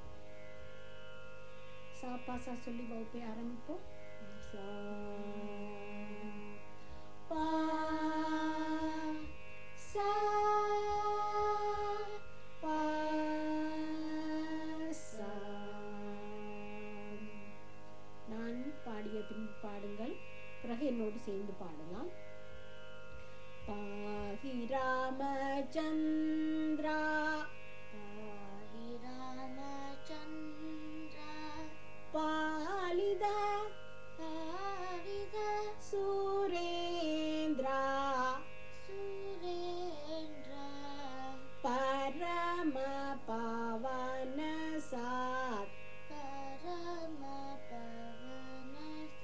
சா பாசா சொல்லி வகுப்பை ஆரம்பிப்போம் சா பா சா பா சா நான் பாடிய பின் பாடுங்கள் பிறகு என்னோடு சேர்ந்து பாடலாம் பாஹி ராமச்சந்திரா
பாஹி ராமச்சந்திர
பாலித
பாரித
சுரேந்திரா
சுரேந்திர
பரம பவன சாத்
பரம பவனச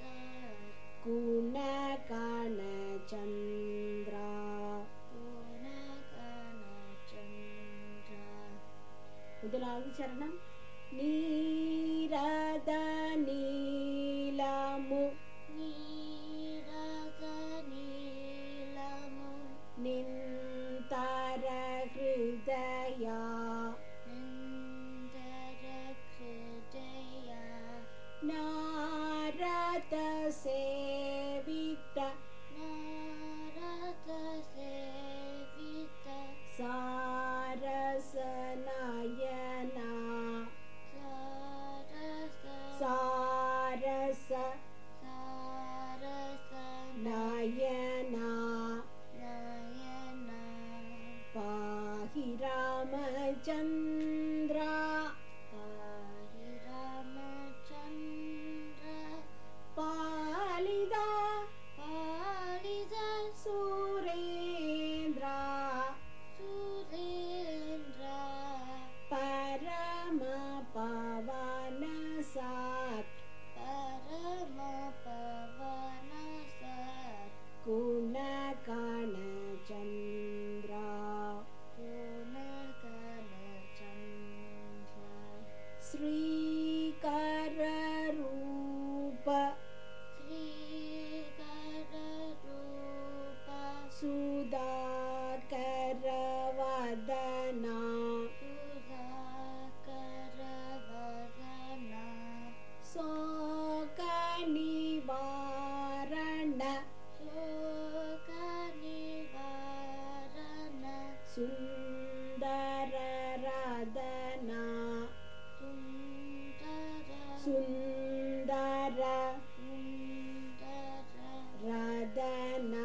குணகண சந்திரா
குணகண சந்திர
சேவித்த
நாரத சேவித
சாரச நயனா
சாரச
சாரச
சாரச
நயனா
நயனா
பாஹி ராமச்சந்திரா
பாஹி ராமச்சந்திர
பாலிதா
பாலித
சுரேந்திரா
சுரேந்திர
பரம பவன சாத்
பரம பவன சத்
குணகண சந்திரா
குணகண சந்திர
ஸ்ரீகர ரூப
ஸ்ரீகர ரூப
சுதாகர வதனா
சுதாகர வதன
சோக நிவாரண
சோக நிவாரண
சுந்தர ரதனா
சுந்தர
சுந்தர
சுந்தர
ரதனா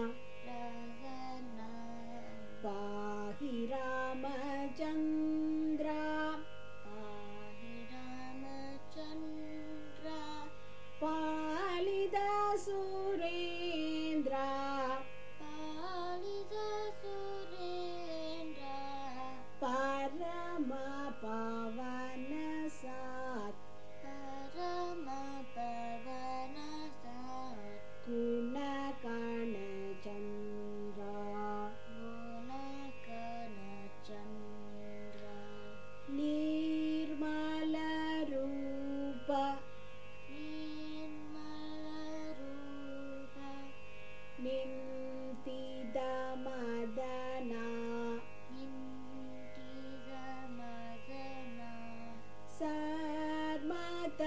ரதன
பாஹி ராமச்சந்திரா
பாஹி ராமச்சந்திர
பாலித சுரேந்திரா
பாலித சுரேந்திர
பரம பவன சாத்
பரம பவன சத்
குணகண சந்திரா
குணகண சந்திர
நீர்மல ரூப
நிர்மல ரூப
நிந்தித மதனா
நிந்தித மதன
சர்மத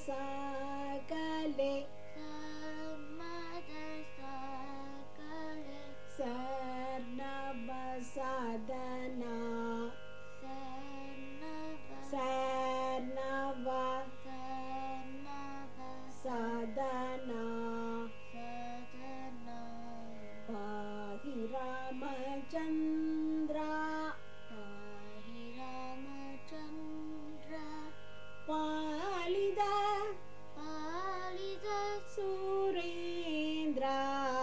சகலே
சம்மத சகலே
சர்ணவ சதனா
சன்னவ
சர்ணவ
சன்னவ
சதனா
சதன
பாஹி ராமச்சந்திரா
பாஹி ராமச்சந்திர
பாலித
பாலித
சுரேந்திரா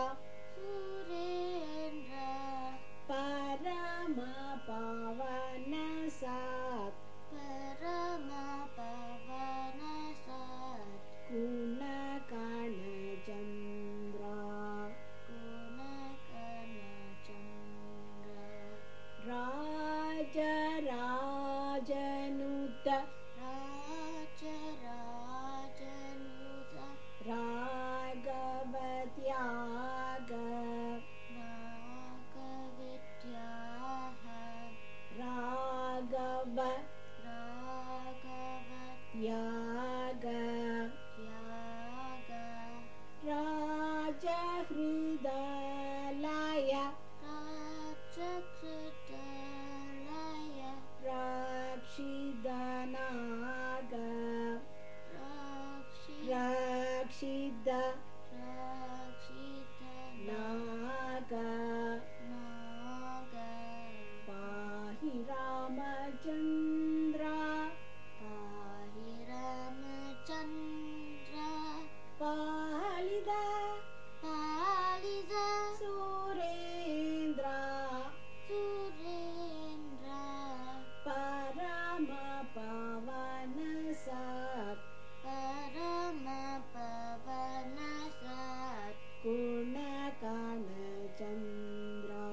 சுரேந்திர
பரம பவன சாத்
பரம பவன சத்
குணகண சந்திரா
குணகண சந்திர
ராஜ ராஜனுத
ராஜ ராஜனுத
ராகவத்யாக
நாகவித்யாஹ
ராகவ
ராகவத்யாக
யாக ராஜஹிருதலய
ராஜகிருதலய
ரக்ஷிதனாக
ராக்ஷி
ரக்ஷித
ராக்ஷித
நாக
நாக
பாஹி ராமச்சந்திரா
பாஹி ராமச்சந்திர
பாலித
பாலித
சுரேந்திரா
சுரேந்திர
பரம பவன சாத்
பரம பவன சத்
குணகண சந்திரா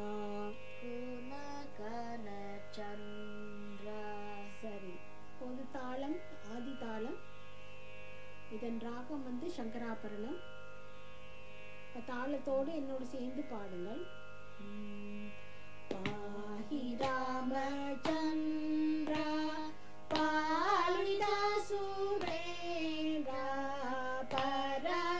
குணகண சந்திர
சரி பொது தாளம் ஆதி தாளம் இதன் ராகம் வந்து சங்கராபரணம் இப்ப தாளத்தோடு என்னோடு சேர்ந்து பாடுங்கள் பாஹி ராமச்சந்திரா பாலித சுரேந்திரா பரம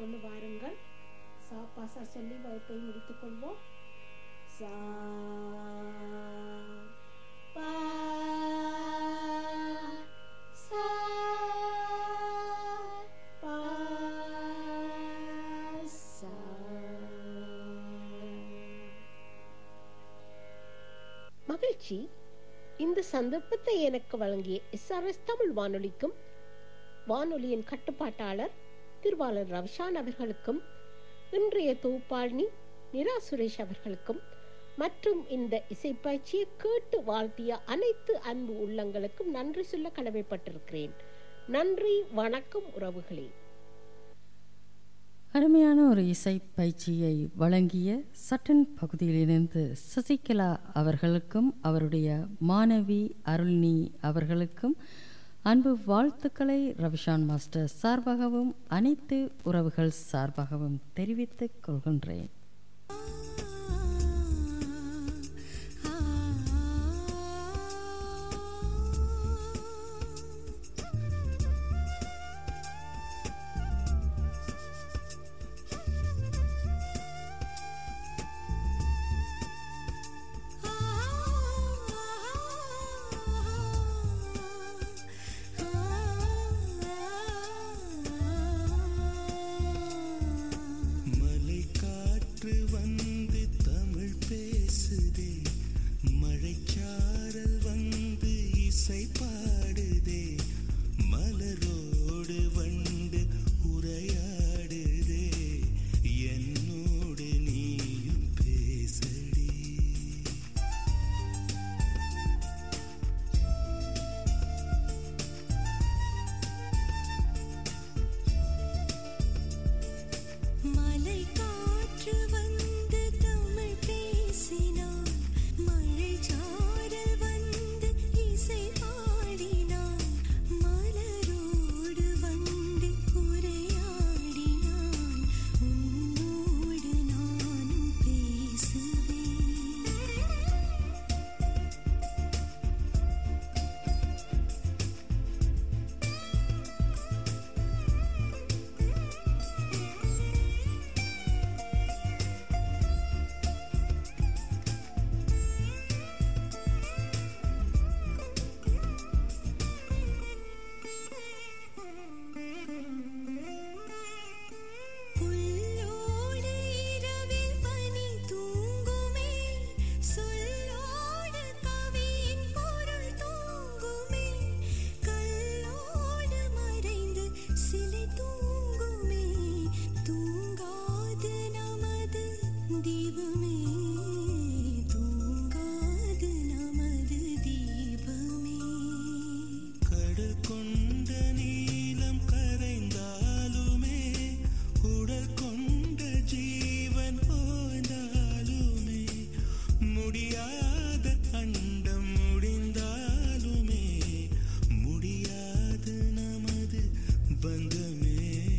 கொண்டு வாருங்கள் சா பாசா சொல்லி வகுப்பை முடித்துக் கொள்வோம் சா பா சா பா சா
மகிழ்ச்சி இந்த சந்தர்ப்பத்தை எனக்கு வழங்கிய எஸ்ஆர்எஸ் தமிழ் வானொலிக்கும் வானொலியின் கட்டுப்பாட்டாளர் திருவாளர் ரவிஷான் அவர்களுக்கும் இன்றைய தொகுப்பாளினி நிரா சுரேஷ் அவர்களுக்கும் மற்றும் இந்த இசைப்பயிற்சியை கேட்டு வாழ்த்திய அனைத்து அன்பு உள்ளங்களுக்கும் நன்றி சொல்ல கடமைப்பட்டிருக்கிறேன் நன்றி வணக்கம் உறவுகளே
அருமையான ஒரு இசை பயிற்சியை வழங்கிய சட்டன் பகுதியிலிருந்து சசிகலா அவர்களுக்கும் அவருடைய மாணவி அருள்னி அவர்களுக்கும் அன்பு வாழ்த்துக்களை ரவிஷான் மாஸ்டர் சார்பாகவும் அனைத்து உறவுகள் சார்பாகவும் தெரிவித்துக் கொள்கின்றேன்
மலை காற்று வந்து தமிழ் பேசுதே மழைச்சாரல் வந்து இசை பாடுதே மலரோடு வண்டு உரையாடுதே என்னோடு நீயும் பேசடி
மலை காற்று வந்து தமிழ் பேசினான் மழை சாரல் வந்து இசை பாடினான் மலரோடு வந்து உரையாடினான் உன்னோடு நானும் பேசுவேன் புல்லோடு இரவில் பனி தூங்குமே சொல்லோடு கவியின் பொருள் தூங்குமே கல்லோடு மறைந்து சிலை தூங்குமே தூங்காது நமது தீபமே தூங்காது நமது தீபமே
கடல் கொண்ட நீலம் கரைந்தாலுமே உடல் கொண்ட ஜீவன் ஓய்ந்தாலுமே முடியாத அண்டம் முடிந்தாலுமே முடியாது நமது பந்தமே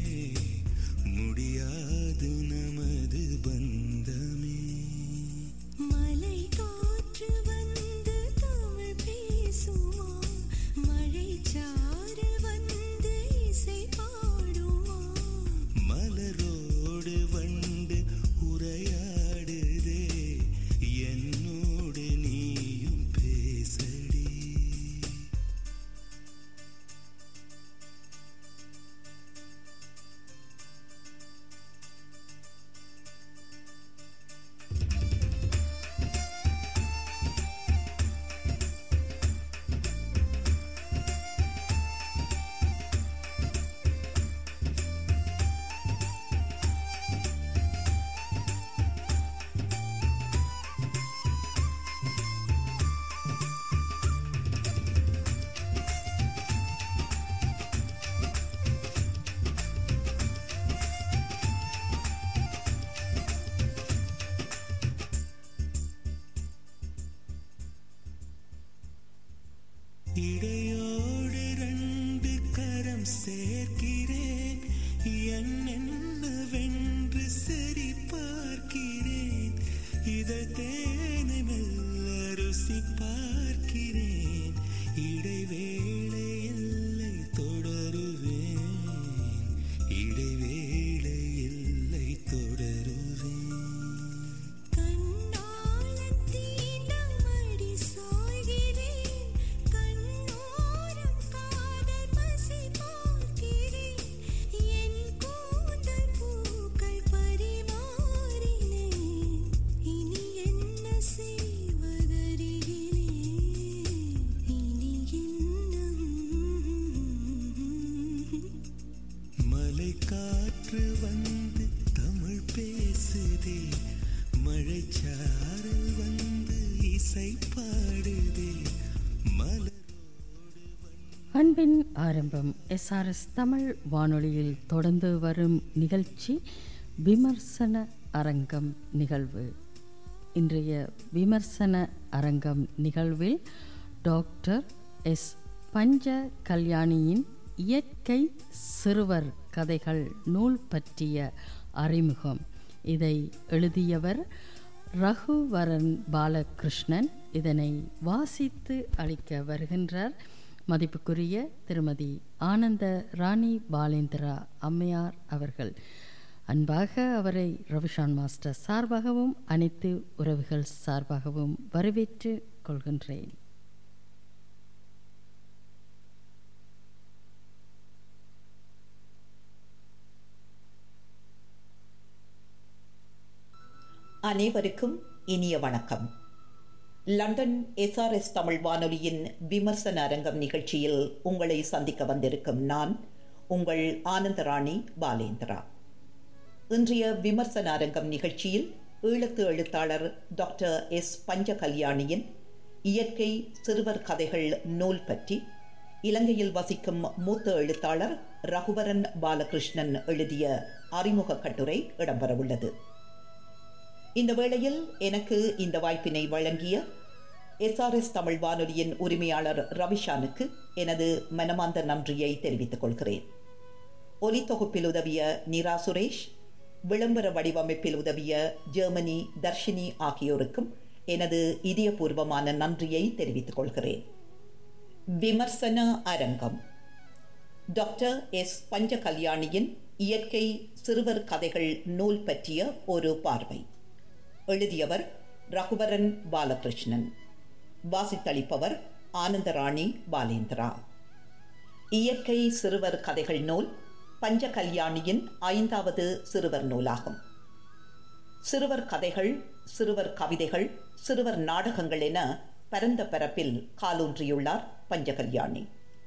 முடியாது நமது பந்தமே
மலை காற்று வந்து தமிழ் பேசுமா மழை சாரல் வந்து இசை பாடுமா
மலரோடு வண்டு உரையாடுதே என்னோடு நீயும் பேசடி இடையோடு ரெண்டு கரம் சேர்க்கிறேன் என்னென்னவென்று சரி பார்க்கிறேன் இதழ் தேனை மெல்ல ருசி பார்க்கிறேன் இடைவேளை எல்லை தொடருவேன் இடைவேளை
அன்பின் ஆரம்பம் எஸ்ஆர்எஸ் தமிழ் வானொலியில் தொடர்ந்து வரும் நிகழ்ச்சி விமர்சன அரங்கம் நிகழ்வு இன்றைய விமர்சன அரங்கம் நிகழ்வில் டாக்டர் எஸ் பஞ்ச கல்யாணியின் இயற்கை சிறுவர் கதைகள் நூல் பற்றிய அறிமுகம் இதை எழுதியவர் ரகுவரன் பாலகிருஷ்ணன் இதனை வாசித்து அளிக்க வருகின்றார் மதிப்புக்குரிய திருமதி ஆனந்த ராணி பாலேந்திரா அம்மையார் அவர்கள் அன்பாக அவரை ரவிஷான் மாஸ்டர் சார்பாகவும் அனைத்து உறவுகள் சார்பாகவும் வரவேற்று கொள்கின்றேன்
அனைவருக்கும் இனிய வணக்கம் லண்டன் எஸ்ஆர்எஸ் தமிழ் வானொலியின் விமர்சன அரங்கம் நிகழ்ச்சியில் உங்களை சந்திக்க வந்திருக்கும் நான் உங்கள் ஆனந்தராணி பாலேந்திரா இன்றைய விமர்சன அரங்கம் நிகழ்ச்சியில் ஈழத்து எழுத்தாளர் டாக்டர் எஸ் பஞ்ச கல்யாணியின் இயற்கை சிறுவர் கதைகள் நூல் பற்றி இலங்கையில் வசிக்கும் மூத்த எழுத்தாளர் ரகுவரன் பாலகிருஷ்ணன் எழுதிய அறிமுக கட்டுரை இடம்பெறவுள்ளது இந்த வேளையில் எனக்கு இந்த வாய்ப்பினை வழங்கிய எஸ்ஆர்எஸ் தமிழ் வானொலியின் உரிமையாளர் ரவிஷானுக்கு எனது மனமார்ந்த நன்றியை தெரிவித்துக் கொள்கிறேன் ஒலி தொகுப்பில் உதவிய நிரா சுரேஷ் விளம்பர வடிவமைப்பில் உதவிய ஜெர்மனி தர்ஷினி ஆகியோருக்கும் எனது இதயபூர்வமான நன்றியை தெரிவித்துக் கொள்கிறேன் விமர்சன அரங்கம் டாக்டர் எஸ் பஞ்ச கல்யாணியின் இயற்கை சிறுவர் கதைகள் நூல் பற்றிய ஒரு பார்வை எழுதியவர் ரகுவரன் பாலகிருஷ்ணன் வாசித்தளிப்பவர் ஆனந்தராணி பாலேந்திரா இயற்கை சிறுவர் கதைகள் நூல் பஞ்ச கல்யாணியின் ஐந்தாவது சிறுவர் நூலாகும் சிறுவர் கதைகள் சிறுவர் கவிதைகள் சிறுவர் நாடகங்கள் என பரந்த பரப்பில் காலூன்றியுள்ளார் பஞ்சகல்யாணி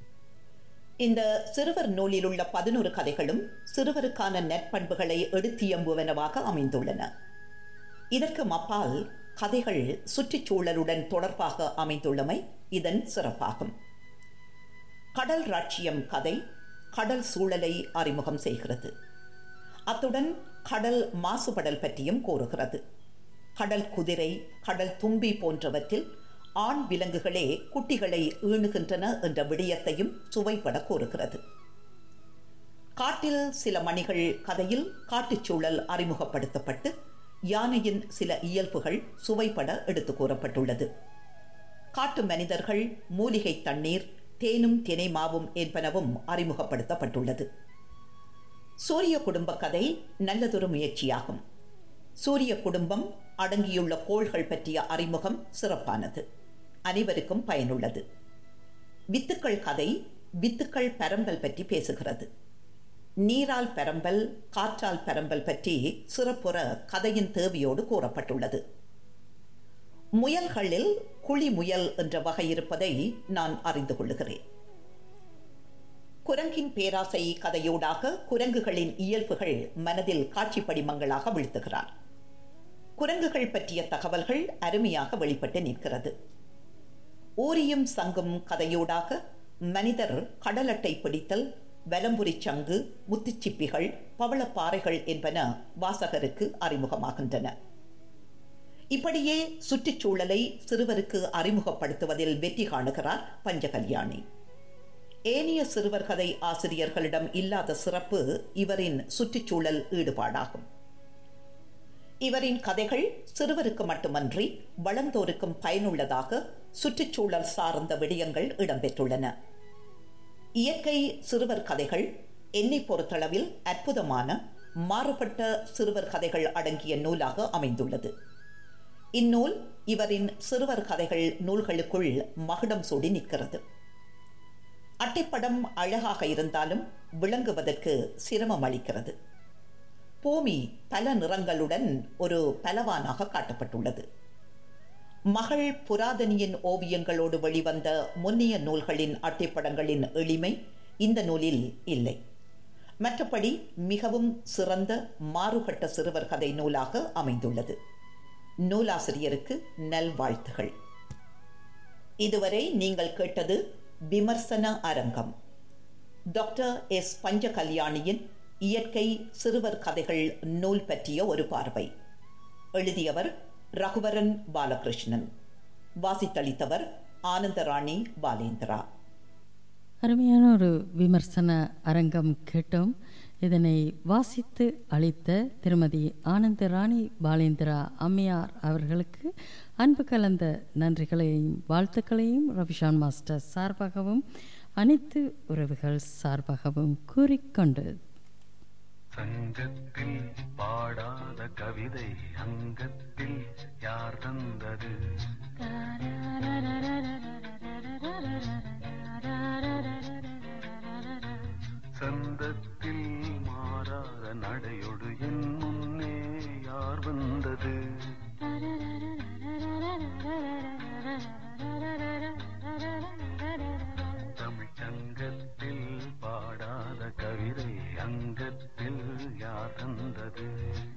இந்த சிறுவர் நூலில் உள்ள பதினொரு கதைகளும் சிறுவருக்கான நற்பண்புகளை எடுத்தியம்புவனவாக அமைந்துள்ளன இதற்கு மப்பால் கதைகள் சுற்றுச்சூழலுடன் தொடர்பாக அமைந்துள்ளமை இதன் சிறப்பாகும் கடல் ராட்சியம் கதை கடல் சூழலை அறிமுகம் செய்கிறது அத்துடன் கடல் மாசுபடல் பற்றியும் கூறுகிறது கடல் குதிரை கடல் தும்பி போன்றவற்றில் ஆண் விலங்குகளே குட்டிகளை ஈணுகின்றன என்ற விடயத்தையும் சுவைப்பட கூறுகிறது காட்டில் சில மணிகள் கதையில் காட்டுச்சூழல் அறிமுகப்படுத்தப்பட்டு யானையின் சில இயல்புகள் சுவைப்பட எடுத்து கூறப்பட்டுள்ளது காட்டு மனிதர்கள் மூலிகை தண்ணீர் தேனும் தினை மாவும் என்பனவும் அறிமுகப்படுத்தப்பட்டுள்ளது சூரிய குடும்ப கதை நல்லதொரு முயற்சியாகும் சூரிய குடும்பம் அடங்கியுள்ள கோள்கள் பற்றிய அறிமுகம் சிறப்பானது அனைவருக்கும் பயனுள்ளது வித்துக்கள் கதை வித்துக்கள் பரம்பல் பற்றி பேசுகிறது நீரால் பரம்பல் காற்றால் பரம்பல் பற்றி சிறப்புற கதையின் தேவையோடு கூறப்பட்டுள்ளது முயல்களில் குழி முயல் என்ற வகை இருப்பதை நான் அறிந்து கொள்ளுகிறேன் குரங்கின் பேராசை கதையோடாக குரங்குகளின் இயல்புகள் மனதில் காட்சி படிமங்களாக வீழ்த்துகிறார் குரங்குகள் பற்றிய தகவல்கள் அருமையாக வெளிப்பட்டு நிற்கிறது ஊரியும் சங்கும் கதையோடாக மனிதர் கடலட்டை பிடித்தல் வலம்புரி சங்கு முத்துச்சிப்பிகள் பவளப்பாறைகள் என்பன வாசகருக்கு அறிமுகமாகின்றன இப்படியே சுற்றுச்சூழலை சிறுவருக்கு அறிமுகப்படுத்துவதில் வெற்றி காணுகிறார் பஞ்சகல்யாணி ஏனைய சிறுவர் கதை ஆசிரியர்களிடம் இல்லாத சிறப்பு இவரின் சுற்றுச்சூழல் ஈடுபாடாகும் இவரின் கதைகள் சிறுவருக்கு மட்டுமன்றி வளர்ந்தோருக்கும் பயனுள்ளதாக சுற்றுச்சூழல் சார்ந்த விடயங்கள் இடம்பெற்றுள்ளன இயற்கை சிறுவர் கதைகள் என்னை பொறுத்தளவில் அற்புதமான மாறுபட்ட சிறுவர் கதைகள் அடங்கிய நூலாக அமைந்துள்ளது இந்நூல் இவரின் சிறுவர் கதைகள் நூல்களுக்குள் மகுடம் சூடி நிற்கிறது அட்டைப்படம் அழகாக இருந்தாலும் விளங்குவதற்கு சிரமம் அளிக்கிறது பூமி பல நிறங்களுடன் ஒரு பலவானாக காட்டப்பட்டுள்ளது மகள் புராதனியின் ஓவியங்களோடு வெளிவந்த முன்னிய நூல்களின் அட்டைப்படங்களின் எளிமை இந்த நூலில் இல்லை மற்றபடி மிகவும் சிறந்த மாறுபட்ட சிறுவர் கதை நூலாக அமைந்துள்ளது நூலாசிரியருக்கு நல்வாழ்த்துகள் இதுவரை நீங்கள் கேட்டது விமர்சன அரங்கம் டாக்டர் எஸ் பஞ்சகல்யாணியின் இயற்கை சிறுவர் கதைகள் நூல் பற்றிய ஒரு பார்வை எழுதியவர் ரகுவரன் பாலகிருஷ்ணன் வாசித்தளித்தவர் ஆனந்தராணி பாலேந்திரா
அருமையான ஒரு விமர்சன அரங்கம் கேட்டோம் இதனை வாசித்து அளித்த திருமதி ஆனந்த ராணி பாலேந்திரா அம்மையார் அவர்களுக்கு அன்பு கலந்த நன்றிகளையும் வாழ்த்துக்களையும் ரவிஷான் மாஸ்டர் சார்பாகவும் அனைத்து உறவுகள் சார்பாகவும் கூறிக்கொண்டு
சங்கத்தில் பாடாத கவிதை அங்கத்தில் யார் தந்தது சந்தத்தில் மாறாத நடையொடு என் முன்னே யார் வந்தது தமிழ் சங்கத்தில் பாடாத கவிதை அங்கத்தில் யார் தந்தது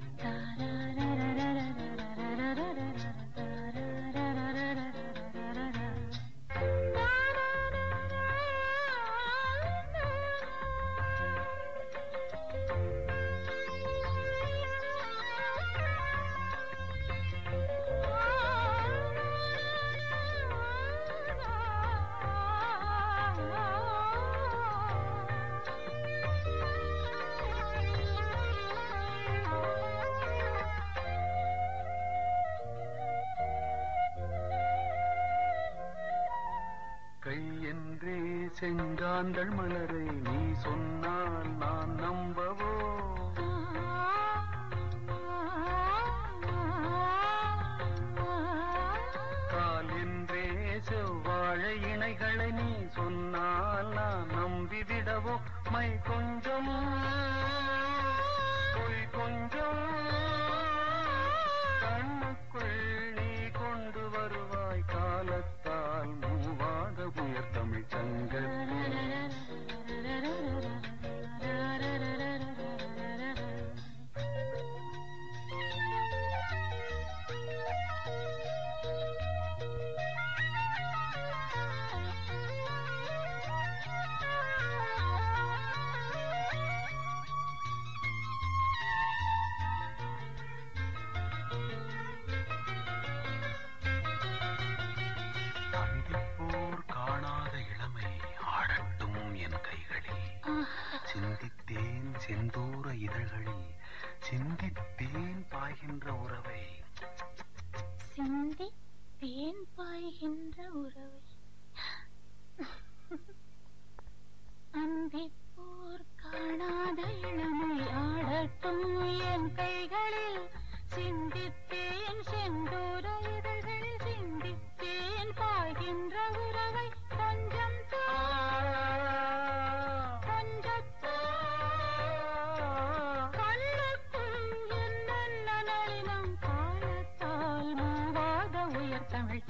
கை என்றே செங்காந்தள் மலரை நீ சொன்னால் நான் நம்பவோ கால் என்றே செவ்வாழை இணைகளை நீ சொன்னால் நான் நம்பிவிடவோ மை கொஞ்சம் பொய் கொஞ்சம் கண்ணுக்குள் நீ கொண்டு வருவாய் காலத்தால் மூவாத உயர் தமிழ் சங்கத்தில் சந்திப்போர் காணாத இளமை ஆடட்டும் என் கைகளில் சிந்தித்தேன் செந்தூர இதழ்களில் சிந்தித்தேன் பாய்கின்ற உறவை
சிந்தி தேன் பாய்கின்ற உறவை அந்திப்போர் காணாத இளமை ஆடட்டும் என் கைகளில் சிந்தித்தேன் செந்தூர இதழ்களில் சிந்தித்தேன் பாய்கின்ற உறவை கொஞ்சம் தா, கொஞ்சத்தா, கண்ணுக்குள் என்னென்ன நளினம் காலத்தால் மூவாத உயர் தமிழ்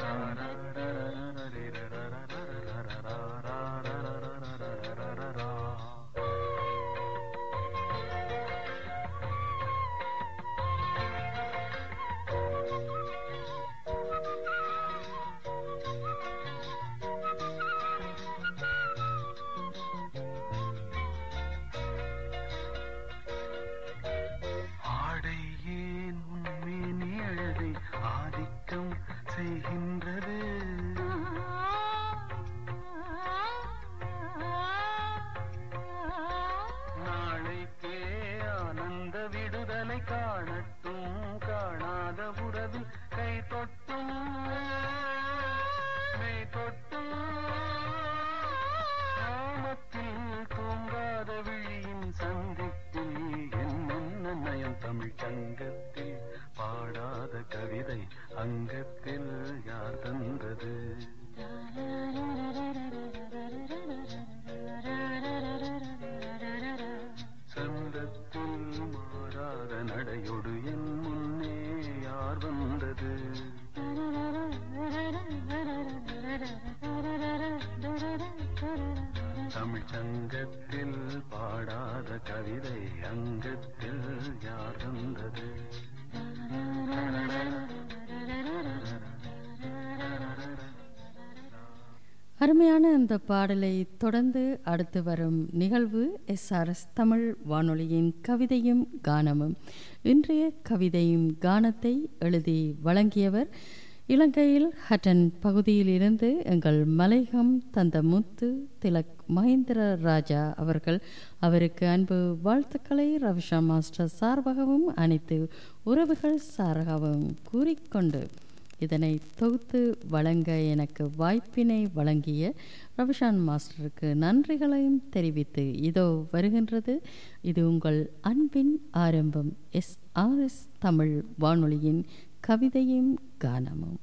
ஆடை ஏன் உன்மேனி அழகை ஆதிக்கம் செய்கின்றது நாளைக்கே ஆனந்த விடுதலை காணட்டும் காணாத உறவில் கை தொட்டும் மெய் தொட்டும் காமத்தில் தூங்காத விழியின் சந்திப்பில் என்னென்ன நயம் தமிழ் சங்கத்தில் பாடாத கவிதை அங்கத்தில் யார் தந்தது சந்தத்தில் மாறாத நடையொடு என் முன்னே யார் வந்தது தமிழ் சங்கத்தில் பாடாத கவிதை அங்கத்தில் யார் வந்தது
அருமையான அந்த பாடலை தொடர்ந்து அடுத்து வரும் நிகழ்வு எஸ்ஆர்எஸ் தமிழ் வானொலியின் கவிதையும் கானமும் இன்றைய கவிதையும் கானத்தை எழுதி வழங்கியவர் இலங்கையில் ஹட்டன் பகுதியிலிருந்து எங்கள் மலைகம் தந்த முத்து திலக் மகேந்திர ராஜா அவர்கள் அவருக்கு அன்பு வாழ்த்துக்களை ரவிஷா மாஸ்டர் சார்பாகவும் அனைத்து உறவுகள் சார்பாகவும் கூறிக்கொண்டு இதனை தொகுத்து வழங்க எனக்கு வாய்ப்பினை வழங்கிய ரவிஷான் மாஸ்டருக்கு நன்றிகளையும் தெரிவித்து இதோ வருகின்றது இது உங்கள் அன்பின் ஆரம்பம் எஸ் ஆர் எஸ் தமிழ் வானொலியின் கவிதையும் கானமும்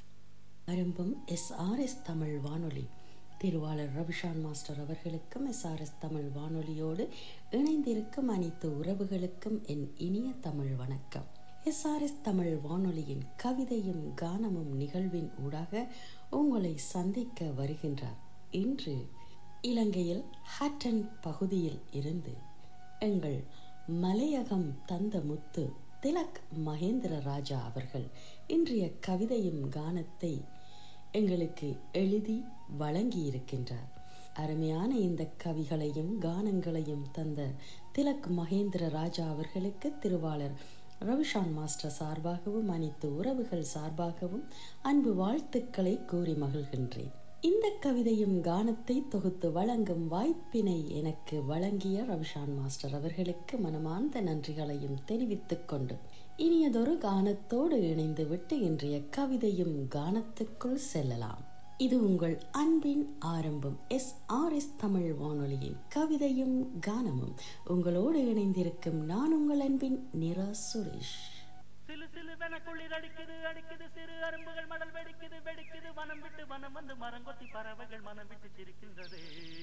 ஆரம்பம் எஸ் ஆர் எஸ் தமிழ் வானொலி திருவாளர் ரவிஷான் மாஸ்டர் அவர்களுக்கும் எஸ் ஆர் எஸ் தமிழ் வானொலியோடு இணைந்திருக்கும் அனைத்து உறவுகளுக்கும் என் இனிய தமிழ் வணக்கம் எஸ்ஆர்எஸ் தமிழ் வானொலியின் கவிதையும் கானமும் நிகழ்வின் ஊடாக உங்களை சந்திக்க வருகின்றார் இன்று இலங்கையில் ஹட்டன் பகுதியில் இருந்து எங்கள் மலையகம் தந்த முத்து திலக் மகேந்திர ராஜா அவர்கள் இன்றைய கவிதையும் கானத்தை எங்களுக்கு எழுதி வழங்கியிருக்கின்றார் அருமையான இந்த கவிகளையும் கானங்களையும் தந்த திலக் மகேந்திர ராஜா அவர்களுக்கு திருவாளர் ரவிஷான் மாஸ்டர் சார்பாகவும் அனைத்து உறவுகள் சார்பாகவும் அன்பு வாழ்த்துக்களை கூறி மகிழ்கின்றேன் இந்த கவிதையும் கானத்தை தொகுத்து வழங்கும் வாய்ப்பினை எனக்கு வழங்கிய ரவிஷான் மாஸ்டர் அவர்களுக்கு மனமார்ந்த நன்றிகளையும் தெரிவித்துக் கொண்டு இனியதொரு கானத்தோடு இணைந்துவிட்டு இன்றைய கவிதையும் கானத்துக்குள் செல்லலாம் இது உங்கள் அன்பின் ஆரம்பம் எஸ் ஆர் எஸ் தமிழ் வானொலியின் கவிதையும் கானமும் உங்களோடு இணைந்திருக்கும் நான் உங்கள் அன்பின் நிரா சுரேஷ்
சிலு சிலுவென குளிர் அடிக்குது அடிக்குது சிறு அரும்புகள் மடல் வெடிக்குது வெடிக்குது வனம் விட்டு வனம் வந்து மரங்கொத்தி பறவைகள் மனம் விட்டு சிரிக்கின்றது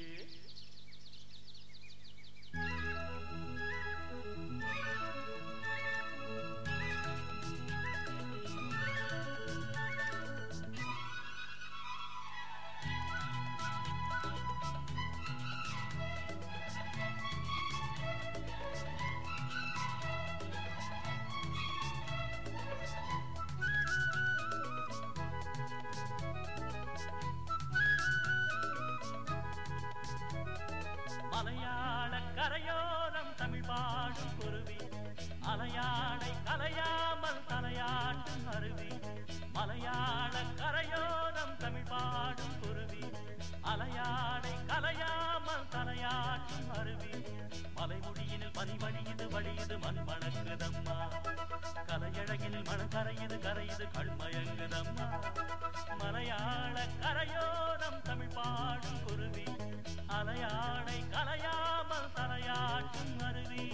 மலையாள கரையோரம் தமிழ் பாடும் குருவி அலையாடை கலையாமல் தலையாட்டும் அருவி மலையாள கரையோரம் தமிழ் பாடும் குருவி அலையாடை கலையாமல் தலையாட்டும் அருவி மலைமுடியினில் பனி வழியுது வழியுது மண் மணக்குதம்மா கலையழகினில் மணம் கரையுது கரையுது கண்மயங்குதம்மா மலையாள கரையோரம் தமிழ் பாடும் குருவி அலையாடை கலையாமல் தலையாட்டும் அருவி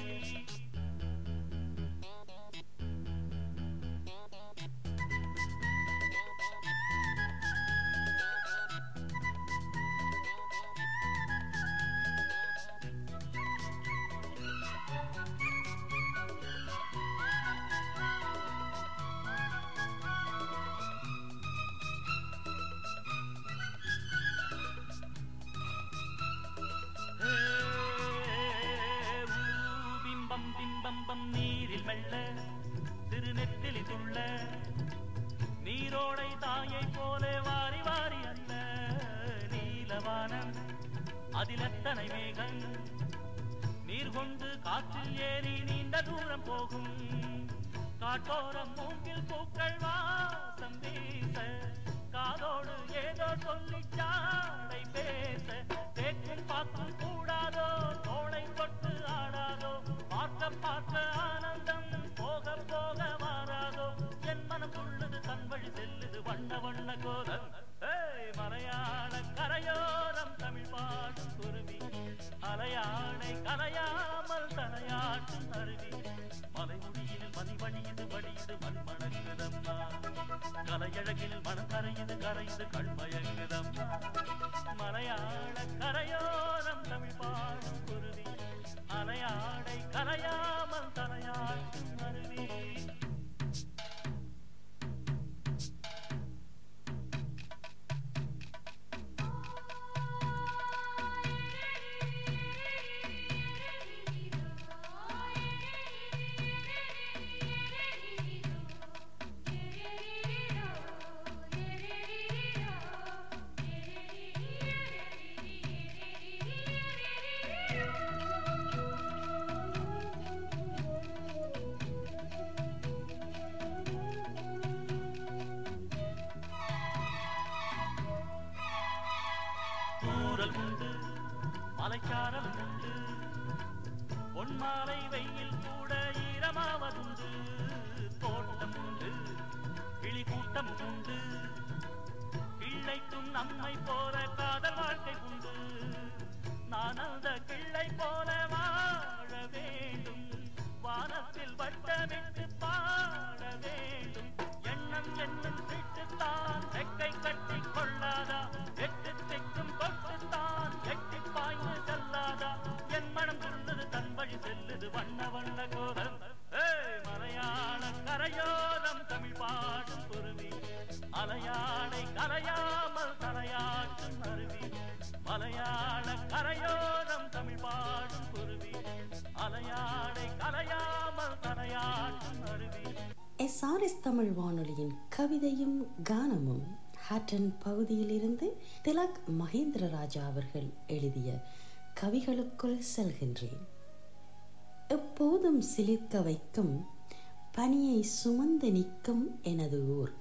பிம்பம் பிம்பம்பம் நீரில் மெல்ல திருநெத்திலி துள்ள நீரோடை தாயை போலே வாரி வாரி அல்ல நீலவானம் அதில் எத்தனை மேகம் நீர் கொண்டு காற்றில் ஏறி நீண்ட தூரம் போகும் காட்டோரம் மூங்கில் பூக்கள் வாசம் வீச காதோடு ஏதோ சொல்லி சாடை பேச தேக்கும் பார்க்கும் கூடாதோ தோளை தொட்டு ஆடாதோ பார்க்க பார்க்க ஆனந்தம் போக போக மாறாதோ என் மனம் துள்ளுது தன் வழி செல்லுது வண்ண வண்ண கோலம் ஏய், மலையாள கரையோரம் தமிழ் பாடும் குருவி அலையாடை கரையாமல் தலையாட்டும் அருவி மலைமுடியில் மதி வழியுது வழியுது மண் மணங்குதம்மா கலையழகில் மனம் கரையுது கரையுது கண்மயங்குதம்மா மலையாள கரையோரம் தமிழ் பாடும் குருவி அலையாடை கரையாமல் தலையாட்டும் அருவி
Thank you.
தூரல் உண்டு மலைச்சாரல் உண்டு பொன்மாலை வெயில் கூட ஈரமாவதுண்டு தோட்டம் உண்டு கிளி கூட்டம் உண்டு கிள்ளைக்கும் நம்மை போல காதல் வாழ்க்கை உண்டு நான் அந்த கிள்ளை போல வாழ வேண்டும் வானத்தில் வட்டமிட்டு பாட வேண்டும் எண்ணம் என்னும் சீட்டுத்தான் ரெக்கை கட்டி கொள்ளாதா எட்டு திக்கும் தொட்டுத்தான் எட்டி பாய்ந்து செல்லாதா என் மனம் துள்ளுது தன் வழி செல்லுது வண்ண வண்ண கோலம் ஏய் மலையாள கரையோரம் தமிழ் பாடும் குருவி அலையாளை கரையாமல் தலையாட்டும் அருவி மலையாள கரையோரம் தமிழ் பாடும் குருவி அலையாளை கரையாமல் தலையாட்டும் அருவி
எஸ்ஆர்எஸ் தமிழ் வானொலியின் கவிதையும் கானமும் ஹாட்டன் பகுதியிலிருந்து திலக் மகேந்திர ராஜா அவர்கள் எழுதிய கவிகளுக்குள் செல்கின்றேன் எப்போதும் சிலிர்க்க வைக்கும் பனியை சுமந்து நிற்கும் எனது ஊர்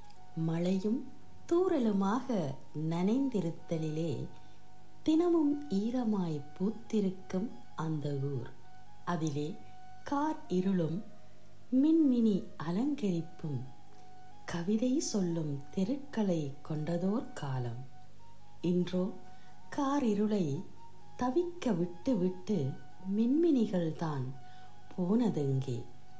மழையும் தூறலுமாக நனைந்திருத்தலிலே தினமும் ஈரமாய் பூத்திருக்கும் அந்த ஊர் அதிலே கார் இருளும் மின்மினி அலங்கரிப்பும் கவிதை சொல்லும் தெருக்களை கொண்டதோர் காலம் இன்றோ கார் இருளை தவிக்க விட்டு விட்டு மின்மினிகள் தான் போனதெங்கே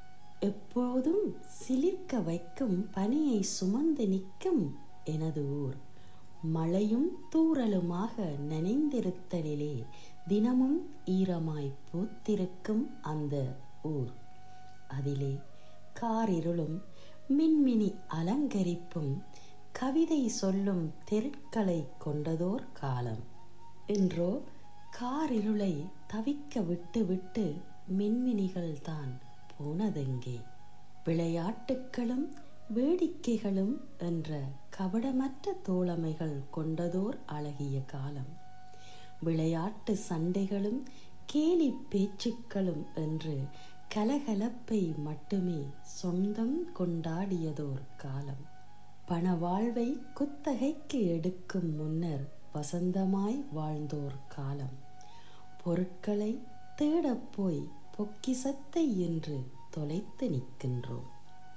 எப்போதும் சிலிர்க்க வைக்கும் பனியை சுமந்து நிற்கும் எனது ஊர் மழையும் தூறலுமாக நனைந்திருத்தலிலே தினமும் ஈரமாய் பூத்திருக்கும் அந்த ஊர் அதிலே காரிருளும் மின்மினி அலங்கரிப்பும் கவிதை சொல்லும் தெருக்களை கொண்டதோர் காலம் இன்றோ காரிருளை தவிக்க விட்டு விட்டு மின்மினிகள் தான் போனதெங்கே விளையாட்டுக்களும் வேடிக்கைகளும் என்ற கபடமற்ற தோழமைகள் கொண்டதோர் அழகிய காலம் விளையாட்டு சண்டைகளும் கேலி பேச்சுக்களும் என்று கலகலப்பை மட்டுமே சொந்தம் கொண்டாடியதோர் காலம் பண வாழ்வை குத்தகைக்கு எடுக்கும் முன்னர் வசந்தமாய் வாழ்ந்தோர் காலம் பொருட்களை தேடப் போய் பொக்கிசத்தை என்று தொலைத்து நிற்கின்றோம்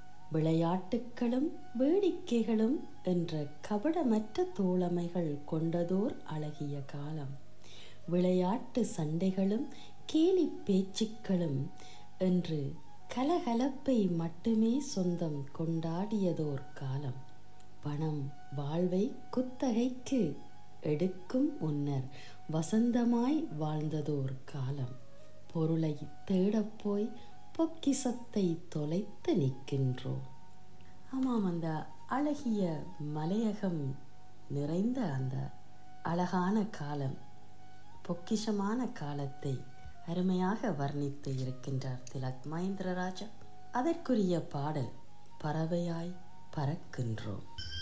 விளையாட்டுக்களும் வேடிக்கைகளும் என்ற கபடமற்ற தோழமைகள் கொண்டதோர் அழகிய காலம் விளையாட்டு சண்டைகளும் கேலி பேச்சுக்களும் என்று கலகலப்பை மட்டுமே சொந்தம் கொண்டாடியதோர் காலம் பணம் வாழ்வை குத்தகைக்கு எடுக்கும் முன்னர் வசந்தமாய் வாழ்ந்ததோர் காலம் பொருளை தேடப் போய் பொக்கிசத்தை தொலைத்து நிற்கின்றோம் ஆமாம் அந்த அழகிய மலையகம் நிறைந்த அந்த அழகான காலம் பொக்கிஷமான காலத்தை அருமையாக வர்ணித்து இருக்கின்றார் திலக் மகேந்திரராஜா அதற்குரிய பாடல் பறவையாய் பறக்கின்றோம்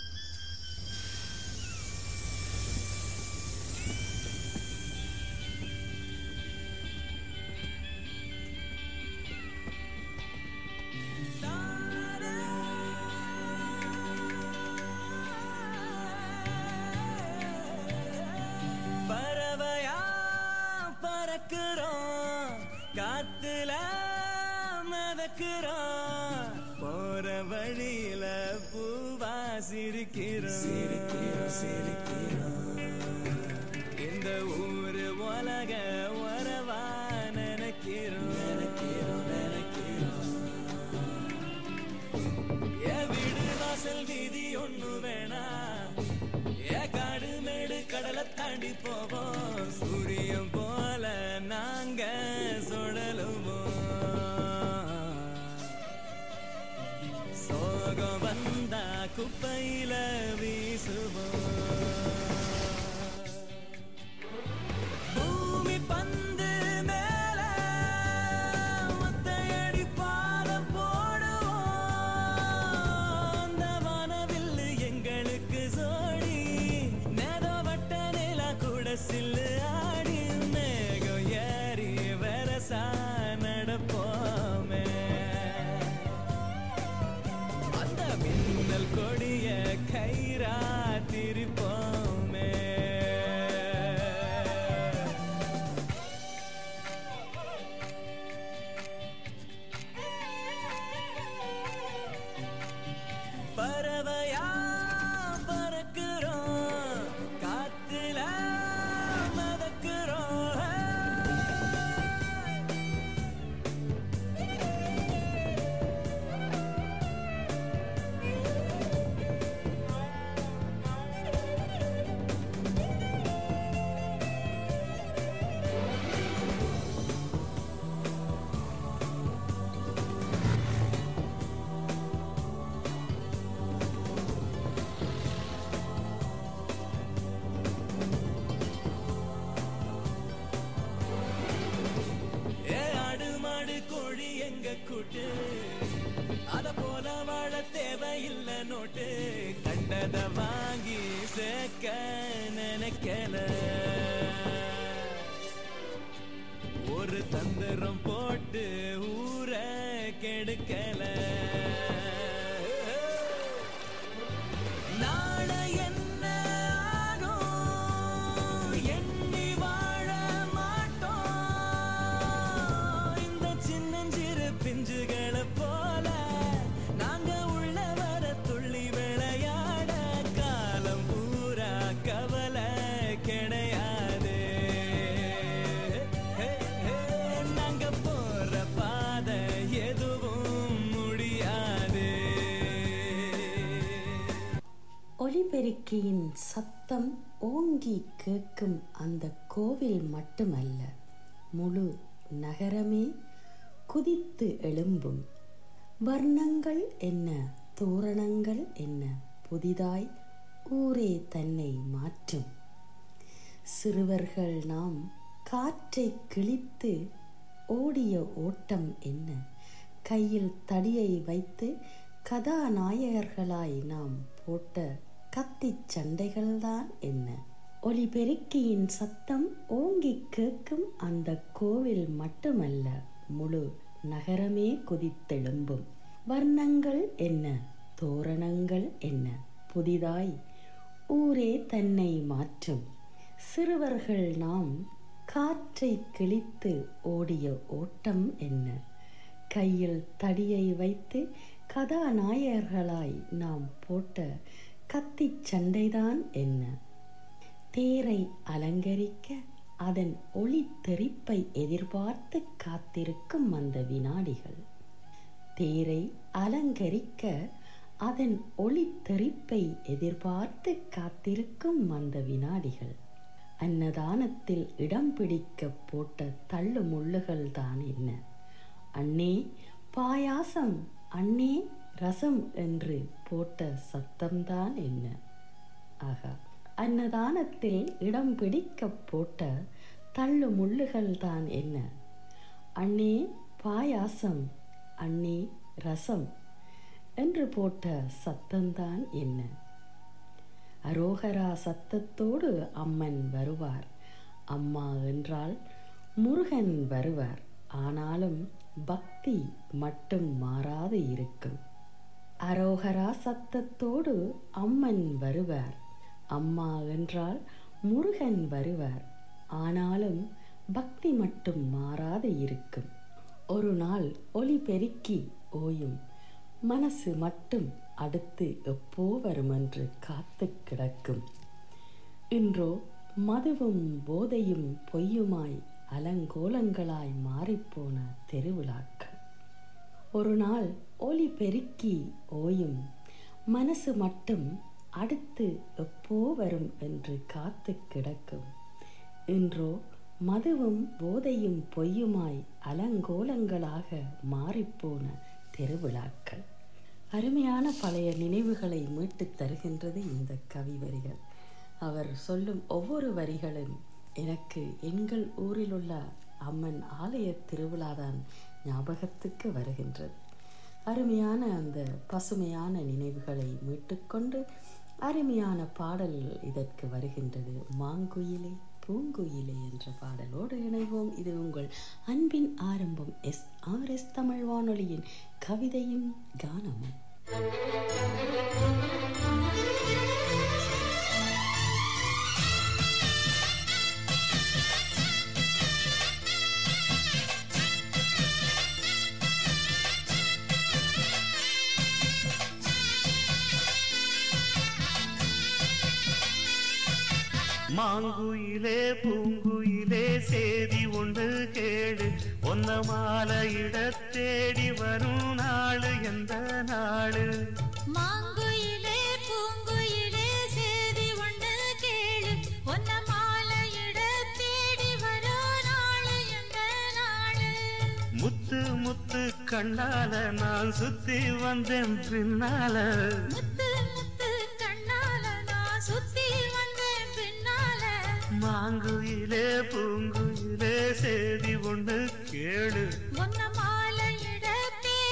பறவையா பறக்கிறோம் காத்துல மதக்கிறோம் போற வழியில பூவா சிரிக்கிறோம் சிரிக்கிறோம் சிரிக்கிறோம் இந்த ஊரு உலக உறவா நினைக்கிறோம் நினைக்கிறோம் நினைக்கிறோம் என் வீடு வாசல் வீதி ஒண்ணு வேணா ஏ காடு மேடு கடலை தாண்டி போவோம் சூரியன் போல நாங்க சுழலுவோம் சோகம் வந்தா குப்பையில வீசுவோம் பூமி பந்து மேல ஒத்தையடி பாலம் போடுவோம் அந்த வானவில்லு எங்களுக்கு சோடி நேரோ வட்ட நிலா கூட சில்லு ஆடி மேகம் ஏறி வரசா நடப்போமே அந்த மின்னல் கொடிய கயிறா திரிப்போம் ரூட்டு அத போல வாழ தேவையில்ல நோட்டு கண்டத வாங்கி சேர்க்க நினைக்கல ஒரு தந்திரம் போட்டு ஊர கெடுக்கல நாளை என்ன ஆகும்? எண்ணி வாழ மாட்டோம். இந்த சின்னஞ்சிறு பிஞ்சுகளை போல நாங்க உள்ள வர துள்ளி விளையாட காலம் பூரா கவலை கிடையாது ஹே, ஹே, நாங்க போற பாதை எதுவும் முடியாது
ஒலிபெருக்கியின் சத்தம் ஓங்கி கேட்கும் அந்த கோவில் மட்டுமல்ல முழு நகரமே குதித்து எழும்பும் வர்ணங்கள் என்ன தோரணங்கள் என்ன புதிதாய் ஊரே தன்னை மாற்றும் சிறுவர்கள் நாம் காற்றை கிழித்து ஓடிய ஓட்டம் என்ன கையில் தடியை வைத்து கதாநாயகர்களாய் நாம் போட்ட கத்திச் சண்டைகள்தான் என்ன ஒலிபெருக்கியின் சத்தம் ஓங்கி கேட்கும் அந்த கோவில் மட்டுமல்ல முழு நகரமே குதித்தெழும்பும் வர்ணங்கள் என்ன தோரணங்கள் என்ன புதிதாய் ஊரே தன்னை மாற்றும் சிறுவர்கள் நாம் காற்றை கிழித்து ஓடிய ஓட்டம் என்ன கையில் தடியை வைத்து கதாநாயகர்களாய் நாம் போட்ட கத்திச் சண்டைதான் என்ன தேரை அலங்கரிக்க அதன் ஒளி தெறிப்பை எதிர்பார்த்து காத்திருக்கும் அந்த வினாடிகள் தேரை அலங்கரிக்க அதன் ஒளி தெறிப்பை எதிர்பார்த்து காத்திருக்கும் அந்த வினாடிகள் அன்னதானத்தில் இடம் பிடிக்க போட்ட தள்ளு முள்ளுகள் தான் என்ன அண்ணே பாயாசம் அண்ணே ரசம் என்று போட்ட சத்தம்தான் என்ன ஆகா அன்னதானத்தில் இடம் பிடிக்க போட்ட தள்ளு முள்ளுகள் தான் என்ன அண்ணே பாயாசம் அண்ணே ரசம் என்று போட்ட சத்தம்தான் என்ன அரோகரா சத்தத்தோடு அம்மன் வருவார் அம்மா என்றால் முருகன் வருவார் ஆனாலும் பக்தி மட்டும் மாறாது இருக்கும் அரோகரா சத்தத்தோடு அம்மன் வருவார் அம்மா என்றால் முருகன் வருவார் ஆனாலும் பக்தி மட்டும் மாறாது இருக்கும் ஒரு நாள் ஒலி பெருக்கி ஓயும் மனசு மட்டும் அடுத்து எப்போ வரும் என்று காத்து கிடக்கும் இன்றோ மதுவும் போதையும் பொய்யுமாய் அலங்கோலங்களாய் மாறிப்போன திருவிழாக்கள் ஒரு நாள் ஒலி பெருக்கி ஓயும் மனசு மட்டும் அடுத்து எப்போ வரும் என்று காத்து கிடக்கும் இன்றோ மதுவும் போதையும் பொய்யுமாய் அலங்கோலங்களாக மாறிப்போன திருவிழாக்கள் அருமையான பழைய நினைவுகளை மீட்டுத் தருகின்றது இந்த கவி வரிகள் அவர் சொல்லும் ஒவ்வொரு வரிகளும் எனக்கு எங்கள் ஊரில் உள்ள அம்மன் ஆலய திருவிழாதான் ஞாபகத்துக்கு வருகின்றது அருமையான அந்த பசுமையான நினைவுகளை மீட்டுக்கொண்டு அருமையான பாடல் இதற்கு வருகின்றது மாங்குயிலே பூங்குயிலே என்ற பாடலோடு இணைவோம் இது உங்கள் அன்பின் ஆரம்பம் எஸ் ஆர் எஸ் தமிழ் வானொலியின் கவிதையும் கானமும்
மாங்குயிலே பூங்குயிலே சேதி ஒன்று கேடு ஒன்ன மாலையிட தேடி வரும் நாளு எந்த நாளு
மாங்குயிலே பூங்குயிலே சேதி ஒன்று கேளு ஒன்ன மாலையிட தேடி வரோ நாளு எந்த நாளு
முத்து முத்து கண்ணால நான் சுத்தி வந்தேன் பின்னால
முத்து முத்து கண்ணால நான் சுத்தி வந்தேன் பின்னால
மாங்குயிலே பூங்குயிலே சேதி ஒன்று கேளு
ஒன்ன மாலையிட தேடி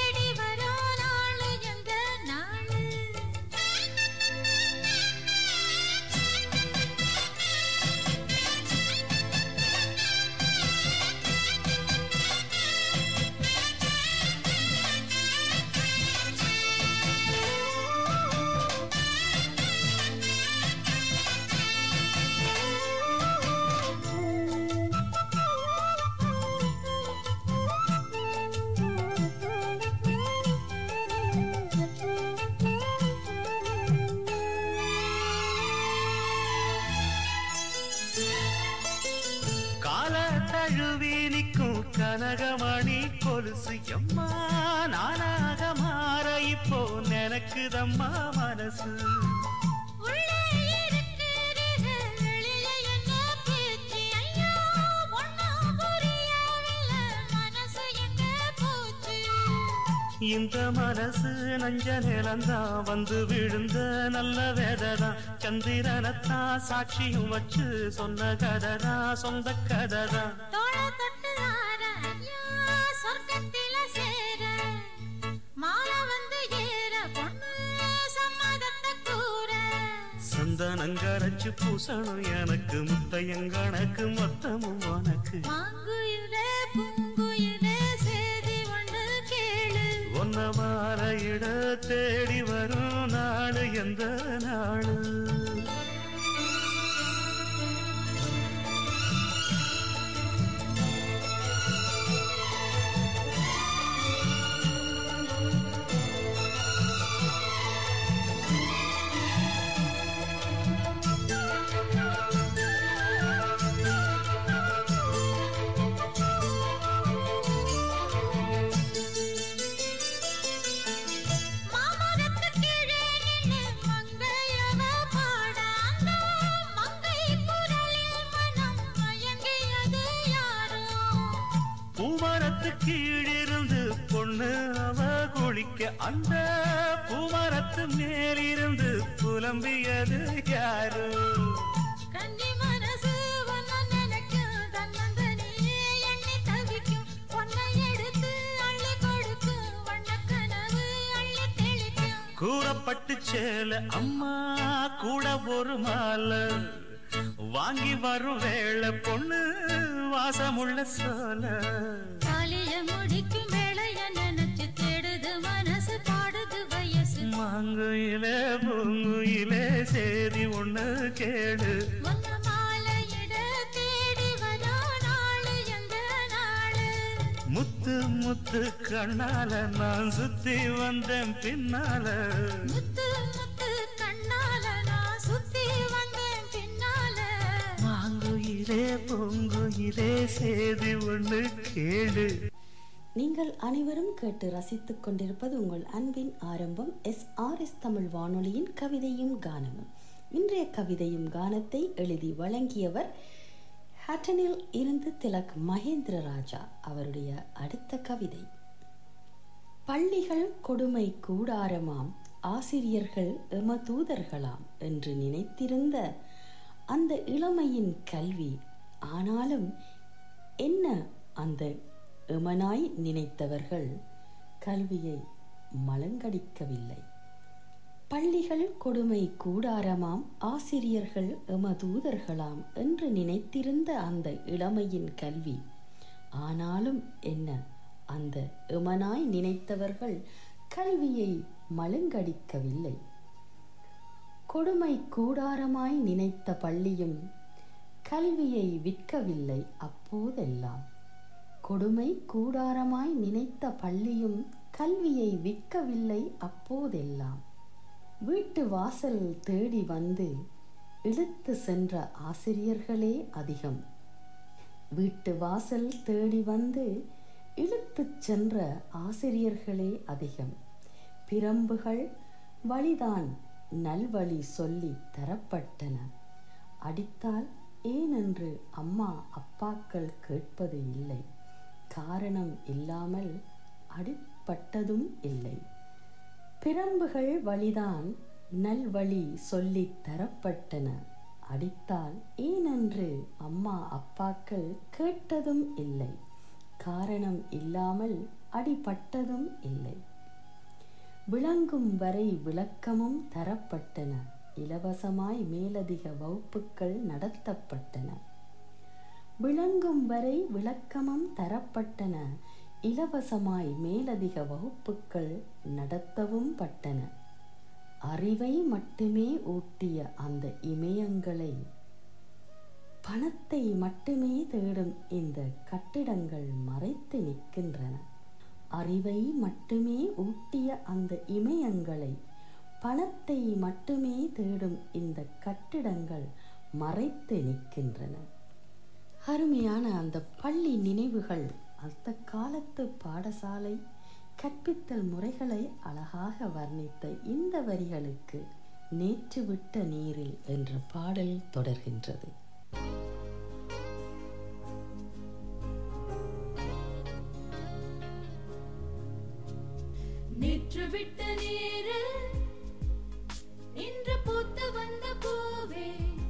கால தழுவி நிற்கும் கனகமணி கொலுசு எம்மா நானாக மாற இப்போ நினைக்குதம்மா மனசு
உள்ளே இருக்கிறது வெளியே என்ன பேச்சு ஐயோ ஒண்ணும் புரியவில்லை மனசு எங்க போச்சு
இந்த மனசு நஞ்ச நிலந்தான் வந்து விழுந்த நல்ல வேததான் சந்திரனத்தான் சாட்சியும் வச்சு சொன்ன கததான் சொந்த கததான்
தோள தொட்டுதார ஐயா சொர்க்கத்தில சேர மாலை வந்து ஏற பொண்ணு சம்மதத்தை கூற
சந்தனங்கரைச்சு பூசணும் எனக்கு முத்தையங்கணக்கு மொத்தமும் உனக்கு
மாங்குயிலே பூங்குயிலே சேதி ஒன்று கேளு
ஒன்ன மாலையிட தேடி வரும் நாடு எந்த நாடு
மாமரத்து கீழே நின்னு மங்கையவ பாட அந்த மங்கை குரலில் மனம் மயங்கியது யாரோ
பூமரத்து கீழிருந்து பொண்ணு அவ குளிக்க அந்த பூமரத்து மேலிருந்து புலம்பியது யாரு
கன்னி மனசு ஒன்ன நினைக்கும் தன்னந்தனியே எண்ணி தவிக்கும் பொன்னை எடுத்து அள்ளி கொடுக்கும் வண்ணக் கனவு அள்ளி தெளிக்கும்
கூறப்பட்டு சேல அம்மா கூட ஒரு மாலை வாங்கி வரும் வேளை பொண்ணு வாசமுள்ள சோல
காலிய முடிக்கும் வேளைய நினைச்சு தேடுது மனசு பாடுது வயசு
மாங்குயிலே பூங்குயிலே சேதி ஒண்ணு கேடு
ஒன்ன மாலையிட தேடி வரோ நாளு எந்த நாளு
முத்து முத்து கண்ணால நான் சுத்தி வந்தேன் பின்னால
முத்து முத்து கண்ணால நான் சுத்தி வந்தேன் பின்னால
மாங்குயிலே பூங்குயிலே சேதி ஒண்ணு கேடு
நீங்கள் அனைவரும் கேட்டு ரசித்துக் கொண்டிருப்பது உங்கள் அன்பின் ஆரம்பம் எஸ் ஆர் எஸ் தமிழ் வானொலியின் கவிதையும் கானமும் இன்றைய கவிதையும் கானத்தை எழுதி வழங்கியவர் ஹட்டனில் இருந்து திலக் மகேந்திர ராஜா அவருடைய அடுத்த கவிதை பள்ளிகள் கொடுமை கூடாரமாம் ஆசிரியர்கள் எமதூதர்களாம் என்று நினைத்திருந்த அந்த இளமையின் கல்வி ஆனாலும் என்ன அந்த எமனாய் நினைத்தவர்கள் கல்வியை மலங்கடிக்கவில்லை பள்ளிகள் கொடுமை கூடாரமாம் ஆசிரியர்கள் எமதூதர்களாம் என்று நினைத்திருந்த அந்த இளமையின் கல்வி ஆனாலும் என்ன அந்த எமனாய் நினைத்தவர்கள் கல்வியை மலங்கடிக்கவில்லை கொடுமை கூடாரமாய் நினைத்த பள்ளியும் கல்வியை விற்கவில்லை அப்போதெல்லாம் கொடுமை கூடாரமாய் நினைத்த பள்ளியும் கல்வியை விற்கவில்லை அப்போதெல்லாம் வீட்டு வாசல் தேடி வந்து இழுத்து சென்ற ஆசிரியர்களே அதிகம் வீட்டு வாசல் தேடி வந்து இழுத்துச் சென்ற ஆசிரியர்களே அதிகம் பிரம்புகள் வழிதான் நல்வழி சொல்லி தரப்பட்டன அடித்தால் ஏனென்று அம்மா அப்பாக்கள் கேட்பது இல்லை காரணம் இல்லாமல் அடிப்பட்டதும் இல்லை பிரம்புகள் வழிதான் நல்வழி சொல்லி தரப்பட்டன அடித்தால் ஏனென்று அம்மா அப்பாக்கள் கேட்டதும் இல்லை காரணம் இல்லாமல் அடிபட்டதும் இல்லை விளங்கும் வரை விளக்கமும் தரப்பட்டன இலவசமாய் மேலதிக வகுப்புகள் நடத்தப்பட்டன விளங்கும் வரை விளக்கமும் தரப்பட்டன இலவசமாய் மேலதிக வகுப்புகள் நடத்தவும் பட்டன அறிவை மட்டுமே ஊட்டிய அந்த இமயங்களை பணத்தை மட்டுமே தேடும் இந்த கட்டிடங்கள் மறைத்து நிற்கின்றன அறிவை மட்டுமே ஊட்டிய அந்த இமயங்களை பணத்தை மட்டுமே தேடும் இந்த கட்டிடங்கள் மறைத்து நிற்கின்றன அருமையான அந்த பள்ளி நினைவுகள் அந்த காலத்து பாடசாலை கற்பித்தல் முறைகளை அழகாக வர்ணித்த இந்த வரிகளுக்கு நேற்று விட்ட நீரில் என்ற பாடல் தொடர்கின்றது
நேற்று விட்ட நீரில் இன்று பூத்து வந்த பூவே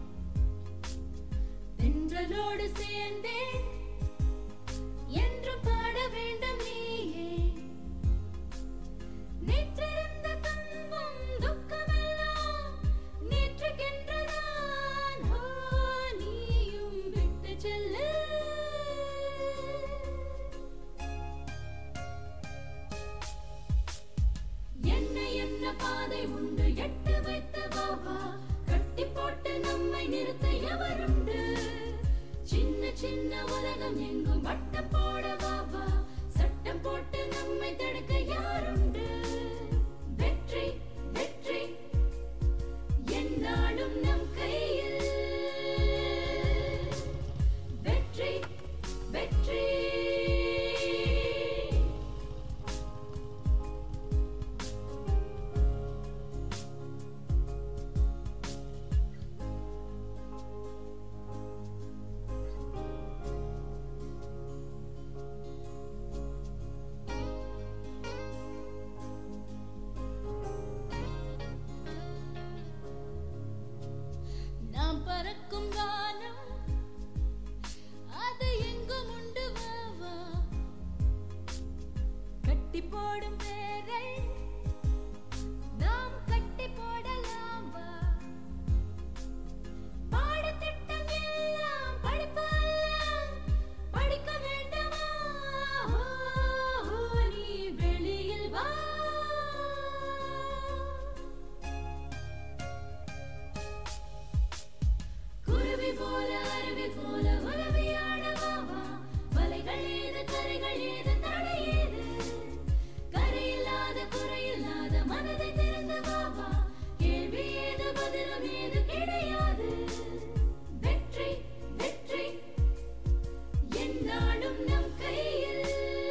தென்றலோடு சேர்ந்தே என்று பாட வேண்டும் நீயே நேற்றிருந்த துன்பம் துக்கமெல்லாம் நேற்றுக்கென்றுதான் ஓ, நீயும் விட்டு செல்லு என்ன என்ன பாதை உண்டு எட்டு வைத்த வாவா கட்டி போட்டு நம்மை நிறுத்த எவருண்டு சின்ன சின்ன உலகம் எங்கும் வட்டம் போட வாவா சட்டம் போட்டு நம்மை தடுக்க யாருண்டு வெற்றி வெற்றி என்னாலும் நம் கையில் வெற்றி வெற்றி நாம் பறக்கும் வானம் அது எங்கும் உண்டு வாவா கட்டி போடும் பேரை நாம் கட்டி போடலாம் வா பாடத்திட்டம் எல்லாம் படிப்பு அல்ல படிக்க வேண்டுமா ஓ, ஓ, நீ வெளியில் வா குருவி போல அருவி போல உலவியாடவாவா வலைகள் ஏது கரைகள் ஏது தடை ஏது கரையில்லாத குறையில்லாத மனதை திறந்து வாவா கேள்வி ஏது பதிலும் ஏது கிடையாது வெற்றி வெற்றி என்னாலும் நம் கையில்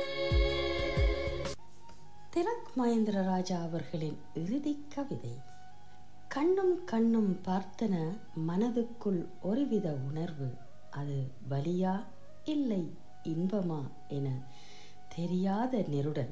திலக் மகேந்திர ராஜா அவர்களின் இறுதி கவிதை கண்ணும் கண்ணும் பார்த்தன மனதுக்குள் ஒருவித உணர்வு அது வலியா இல்லை இன்பமா என தெரியாத நெருடல்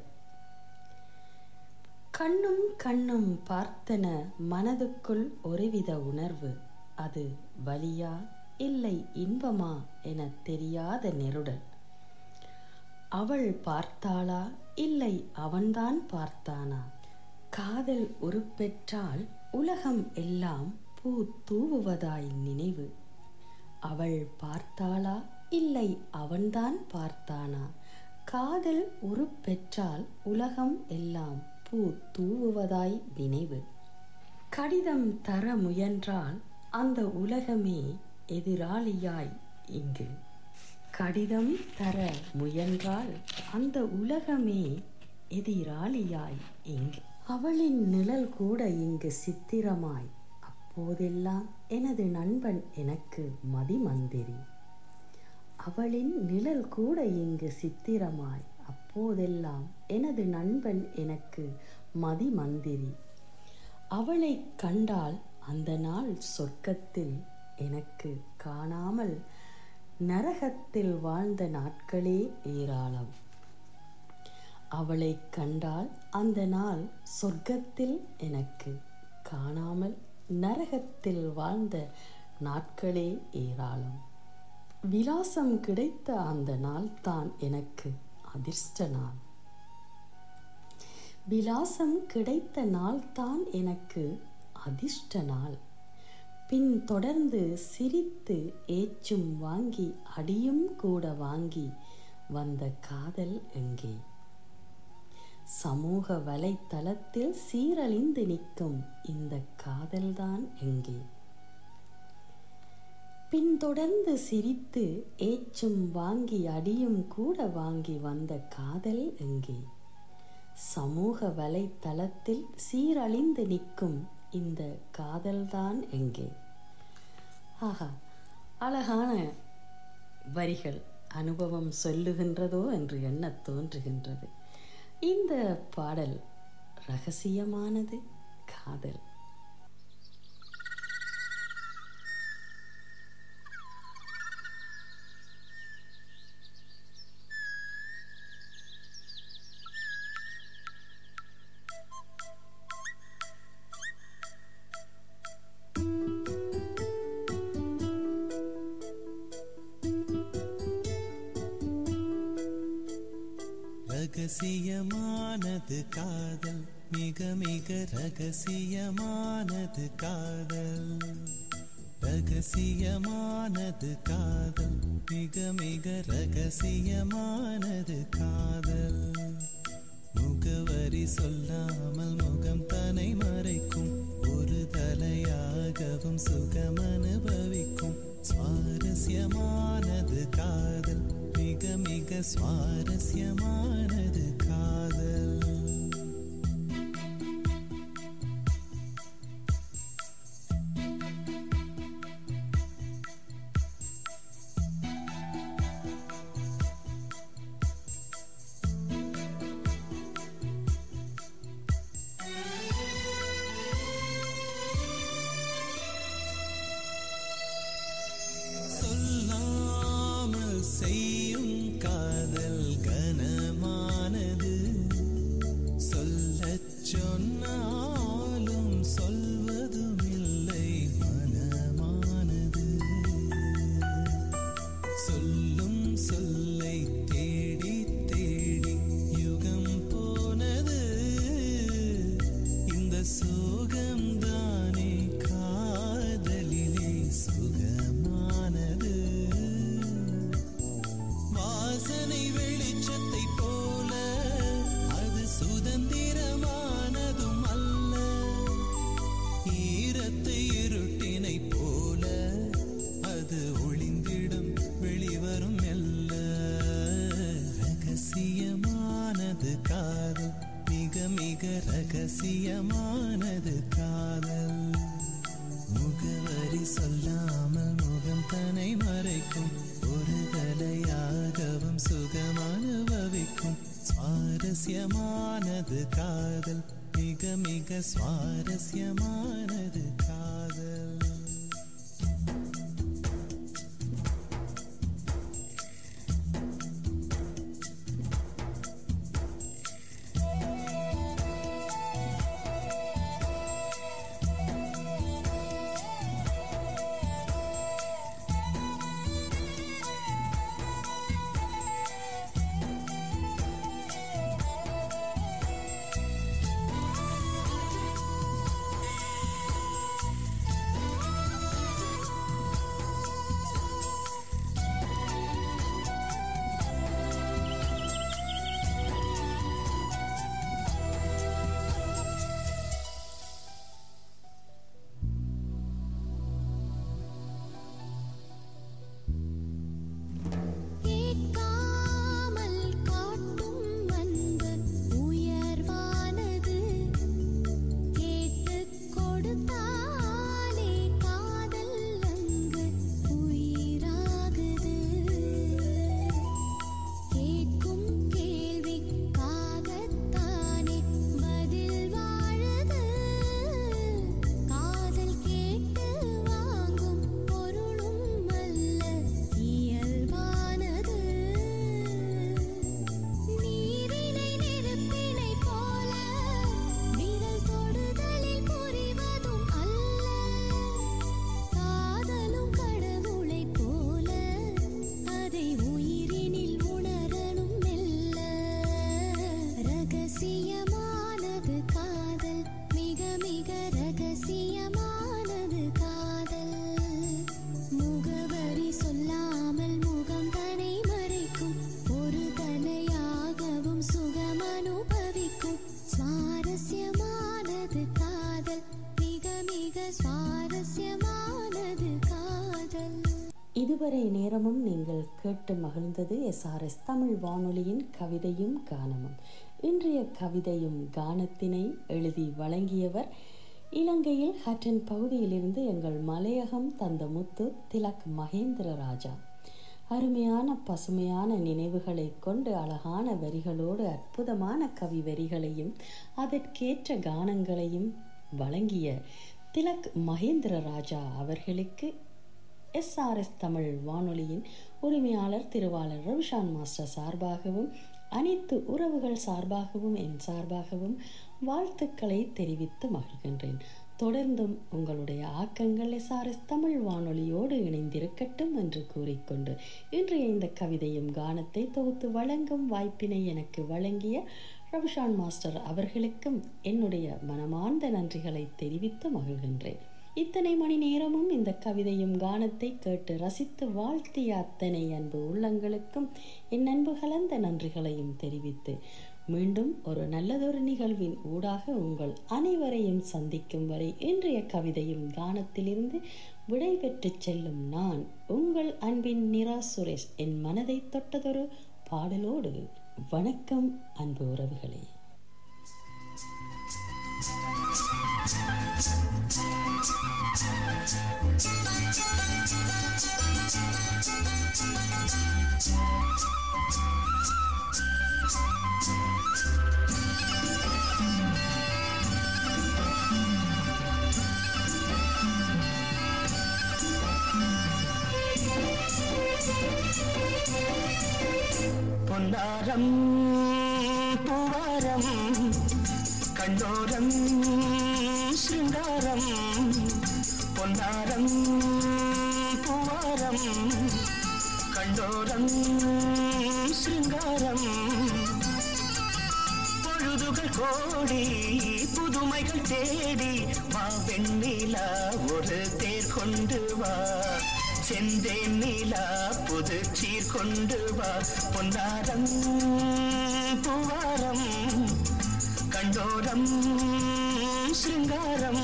கண்ணும் கண்ணும் பார்த்தன மனதுக்குள் ஒருவித உணர்வு அது வலியா இல்லை இன்பமா என தெரியாத நெருடல் அவள் பார்த்தாளா இல்லை அவன்தான் பார்த்தானா காதல் உருப்பெற்றால் உலகம் எல்லாம் பூ தூவுவதாய் நினைவு அவள் பார்த்தாளா இல்லை அவன்தான் பார்த்தானா காதல் உருப்பெற்றால் உலகம் எல்லாம் பூ தூவுவதாய் நினைவு கடிதம் தர முயன்றால் அந்த உலகமே எதிராளியாய் இங்கு கடிதம் தர முயன்றால் அந்த உலகமே எதிராளியாய் இங்கு அவளின் நிழல் கூட இங்கு சித்திரமாய் அப்போதெல்லாம் எனது நண்பன் எனக்கு மதிமந்திரி அவளின் நிழல் கூட இங்கு சித்திரமாய் அப்போதெல்லாம் எனது நண்பன் எனக்கு மதிமந்திரி அவளை கண்டால் அந்த நாள் சொர்க்கத்தில் எனக்கு காணாமல் நரகத்தில் வாழ்ந்த நாட்களே ஏராளம் அவளை கண்டால் அந்த நாள் சொர்க்கத்தில் எனக்கு காணாமல் நரகத்தில் வாழ்ந்த நாட்களே ஏராளம் விலாசம் கிடைத்த அந்த நாள் தான் எனக்கு அதிர்ஷ்ட நாள் விலாசம் கிடைத்த நாள் தான் எனக்கு அதிர்ஷ்ட நாள் பின் தொடர்ந்து சிரித்து ஏச்சும் வாங்கி அடியும் கூட வாங்கி வந்த காதல் எங்கே சமூக வலைத்தளத்தில் சீரழிந்து நிற்கும் இந்த காதல்தான் எங்கே பின்தொடர்ந்து சிரித்து ஏச்சும் வாங்கி அடியும் கூட வாங்கி வந்த காதல் எங்கே சமூக வலைத்தளத்தில் சீரழிந்து நிற்கும் இந்த காதல்தான் எங்கே ஆஹா அழகான வரிகள் அனுபவம் சொல்லுகின்றதோ என்று எண்ணத் தோன்றுகின்றது இந்த பாடல் ரகசியமானது காதல்
ரகசியமானது காதல் மிக மிக ரகசியமானது காதல் ரகசியமானது காதல் மிக மிக ரகசியமானது காதல் முகவரி சொல்லாமல் முகம் தனை மறைக்கும் ஒரு தலையாகவும் சுகம் அனுபவிக்கும் சுவாரஸ்யமானது காதல் மிக மிக சுவாரஸ்யமானது காதல் சொல்லாமல் செய்யும் காதல் கனமானது சொல்லச் சொன்னாலும் சொல்வதும் இல்லை மனமானது சொல்லும் சொல்லை தேடி தேடி யுகம் போனது இந்த சோகம்தானே காதலிலே சுகமானது வாசனை வெளிச்சத்தை போல அது சுதந்திரமானதும் அல்ல ஈரத்தை இருட்டினை போல அது ஒளிந்திடும் வெளிவரும் மெல்ல ரகசியமானது காதல் மிக மிக ரகசியமானது காதல் முகவரி சொல்லாமல் முகம் தனை மறைக்கும் ஒரு கலையாகவும் சுகம் அனுபவிக்கும் சுவாரஸ்யமானது காதல் மிக மிக சுவாரஸ்யமானது காதல்
கேட்காமல் காட்டும் அன்பு உயர்வானது கேட்டுக் கொடுத்தாலே காதல் அங்கு உயிராகுது கேட்கும் கேள்விக்காகத்தானே பதில் வாழுது காதல் கேட்டு வாங்கும் பொருளும் அல்ல இயல்பானது நீரினை நெருப்பினை போல விரல் தொடுதலில் புரிவதும் அல்ல காதலும் கடவுளைப் போல அதை உயிரினில் உணரணும் மெல்ல ரகசியமானது காதல் மிக மிக ரகசியமானது காதல் முகவரி சொல்லாமல் முகம் தனை மறைக்கும் ஒரு தலையாகவும் சுகம் அனுபவிக்கும் சுவாரஸ்யமானது காதல் மிக மிக சுவாரஸ்யமானது காதல்
இதுவரை நேரமும் நீங்கள் கேட்டு மகிழ்ந்தது எஸ்ஆர்எஸ் தமிழ் வானொலியின் கவிதையும் கானமும் இன்றைய கவிதையும் கானத்தினை எழுதி வழங்கியவர் இலங்கையில் ஹட்டன் பகுதியிலிருந்து எங்கள் மலையகம் தந்த முத்து திலக் மகேந்திர ராஜா அருமையான பசுமையான நினைவுகளை கொண்டு அழகான வரிகளோடு அற்புதமான கவி வரிகளையும் அதற்கேற்ற கானங்களையும் வழங்கிய திலக் மகேந்திர ராஜா அவர்களுக்கு எஸ்ஆர்எஸ் தமிழ் வானொலியின் உரிமையாளர் திருவாளர் ரவிஷான் மாஸ்டர் சார்பாகவும் அனைத்து உறவுகள் சார்பாகவும் என் சார்பாகவும் வாழ்த்துக்களை தெரிவித்து மகிழ்கின்றேன் தொடர்ந்தும் உங்களுடைய ஆக்கங்கள் எஸ்ஆர்எஸ் தமிழ் வானொலியோடு இணைந்திருக்கட்டும் என்று கூறிக்கொண்டு இன்றைய இந்த கவிதையும் கானத்தை தொகுத்து வழங்கும் வாய்ப்பினை எனக்கு வழங்கிய ரவிஷான் மாஸ்டர் அவர்களுக்கும் என்னுடைய மனமார்ந்த நன்றிகளை தெரிவித்து மகிழ்கின்றேன் இத்தனை மணி நேரமும் இந்த கவிதையும் கானத்தை கேட்டு ரசித்து வாழ்த்திய அத்தனை அன்பு உள்ளங்களுக்கும் என் அன்பு கலந்த நன்றிகளையும் தெரிவித்து மீண்டும் ஒரு நல்லதொரு நிகழ்வின் ஊடாக உங்கள் அனைவரையும் சந்திக்கும் வரை இன்றைய கவிதையும் கானத்திலிருந்து விடைபெற்று செல்லும் நான் உங்கள் அன்பின் நிரா சுரேஷ் என் மனதை தொட்டதொரு பாடலோடு வணக்கம் அன்பு உறவுகளே
பொன்னாரம் பூவாரம் கண்டோரம் சிங்காரம் பொன்னாரம் பூவாரம் கண்டோரம் சிங்காரம் பொழுதுகள் கோடி புதுமைகள் தேடி வா வெண்ணிலா ஒரு தேர் கொண்டு வா செந்தேன் நீலா புது சீர் கொண்டு வா பொன்னாரம் பூவாரம் கண்டோரம் சிங்காரம்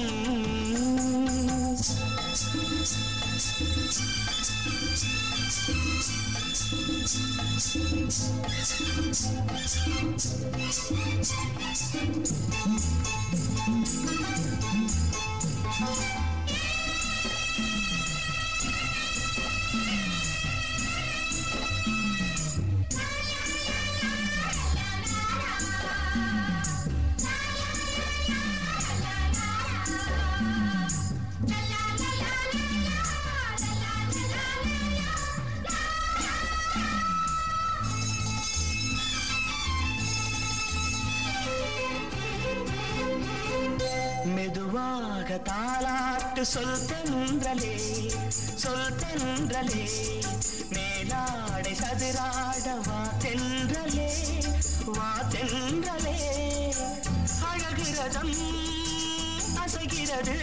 மெதுவாக தாளாட்டு சொல் தென்றலே சொல் தென்றலே மேலாடை சதுராட வா தென்றலே வா தென்றலே அழகிறதம் அசைகிறது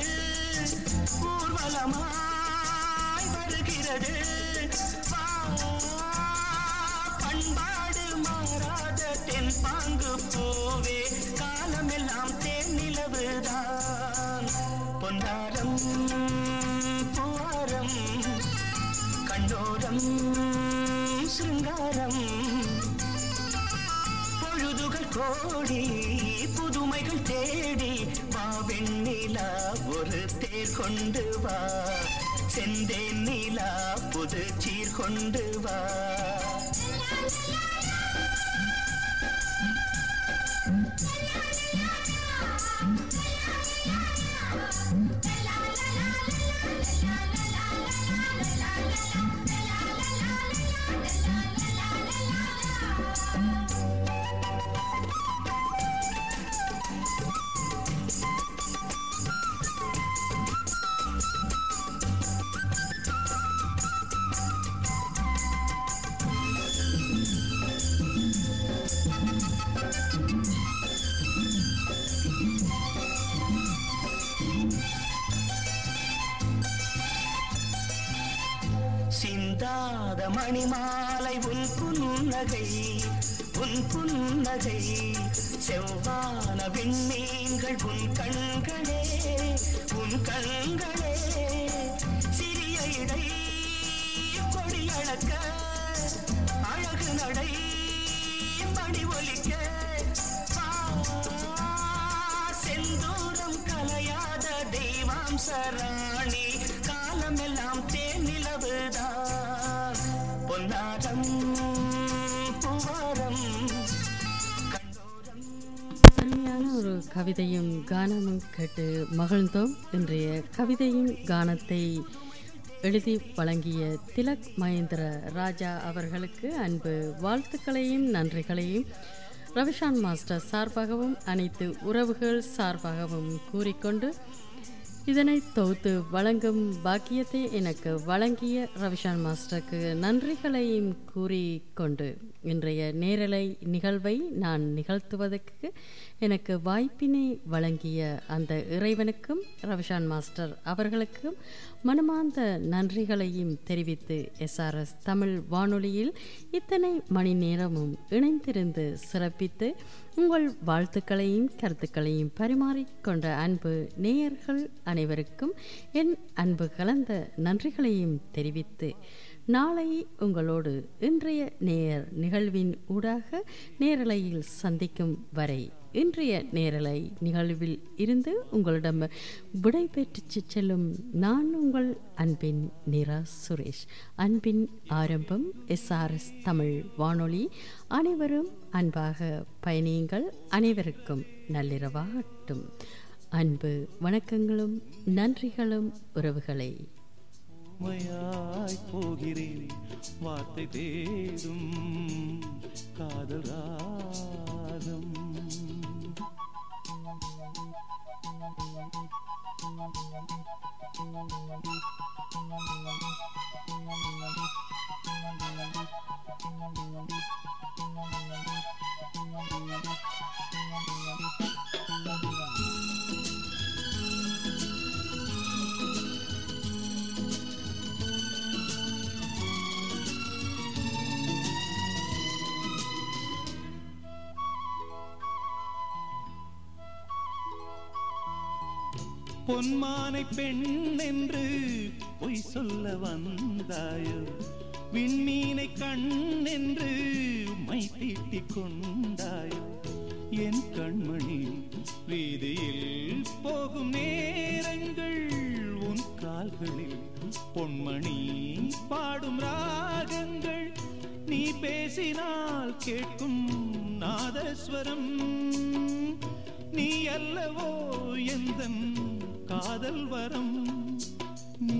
ஊர்வலமாய் வருகிறது வா பண்பாடு மாறாத தென் பாங்கு பூவே காலமெல்லாம் தேன் நிலவுதான் பொன்னாரம் பூவாரம் கண்டோரம் சிங்காரம் பொழுதுகள் கோடி புதுமைகள் தேடி வா வெண்ணிலா ஒரு தேர் கொண்டு வா செந்தேன் நீலா புது சீர் கொண்டு வா சிந்தாத மணிமாலை உன் புன்னகை உன் புன்னகை செவ்வான விண்மீன்கள் உன் கண்களே உன் கண்களே சிறிய இடை கொடியளக்க அழகு நடை மணி ஒலிக்க வா, செந்தூரம் கலையாத தெய்வாம் சராணி காலமெல்லாம் தேன் நிலவுதான் பொன்ன நாகம் புவாரம்
அருமையான ஒரு கவிதையும் கானமும் கேட்டு மகிழ்ந்தோம் இன்றைய கவிதையும் கானத்தை எழுதி வழங்கிய திலக் மகேந்திர ராஜா அவர்களுக்கு அன்பு வாழ்த்துக்களையும் நன்றிகளையும் ரவிஷான் மாஸ்டர் சார்பாகவும் அனைத்து உறவுகள் சார்பாகவும் கூறிக்கொண்டு இதனை தொகுத்து வழங்கும் பாக்கியத்தை எனக்கு வழங்கிய ரவிஷான் மாஸ்டருக்கு நன்றிகளையும் கூறிக்கொண்டு இன்றைய நேரலை நிகழ்வை நான் நிகழ்த்துவதற்கு எனக்கு வாய்ப்பினை வழங்கிய அந்த இறைவனுக்கும் ரவிஷான் மாஸ்டர் அவர்களுக்கும் மனமார்ந்த நன்றிகளையும் தெரிவித்து எஸ்ஆர்எஸ் தமிழ் வானொலியில் இத்தனை மணி நேரமும் இணைந்திருந்து சிறப்பித்து உங்கள் வாழ்த்துக்களையும் கருத்துக்களையும் பரிமாறிக்கொண்ட அன்பு நேயர்கள் அனைவருக்கும் என் அன்பு கலந்த நன்றிகளையும் தெரிவித்து நாளை உங்களோடு இன்றைய நேயர் நிகழ்வின் ஊடாக நேரலையில் சந்திக்கும் வரை இன்றைய நேரலை நிகழ்வில் இருந்து உங்களிடம் விடை பெற்று செல்லும் நான் உங்கள் அன்பின் நிரா சுரேஷ் அன்பின் ஆரம்பம் எஸ்ஆர்எஸ் தமிழ் வானொலி அனைவரும் அன்பாக பயணியுங்கள் அனைவருக்கும் நள்ளிரவாகட்டும் அன்பு வணக்கங்களும் நன்றிகளும் உறவுகளை
உமையாய் போகிறேன் வார்த்தை தேடும் காதல் ராகம் பொன்மானை பெண் என்று பொய் சொல்ல வந்தாயோ விண்மீனை கண் என்று மை தீட்டிக் கொண்டாயோ என் கண்மணி வீதியில் போகும் நேரங்கள் உன் கால்களில் பொன்மணி பாடும் ராகங்கள் நீ பேசினால் கேட்கும் நாதஸ்வரம் நீ அல்லவோ எந்தன் காதல் வரம் நீ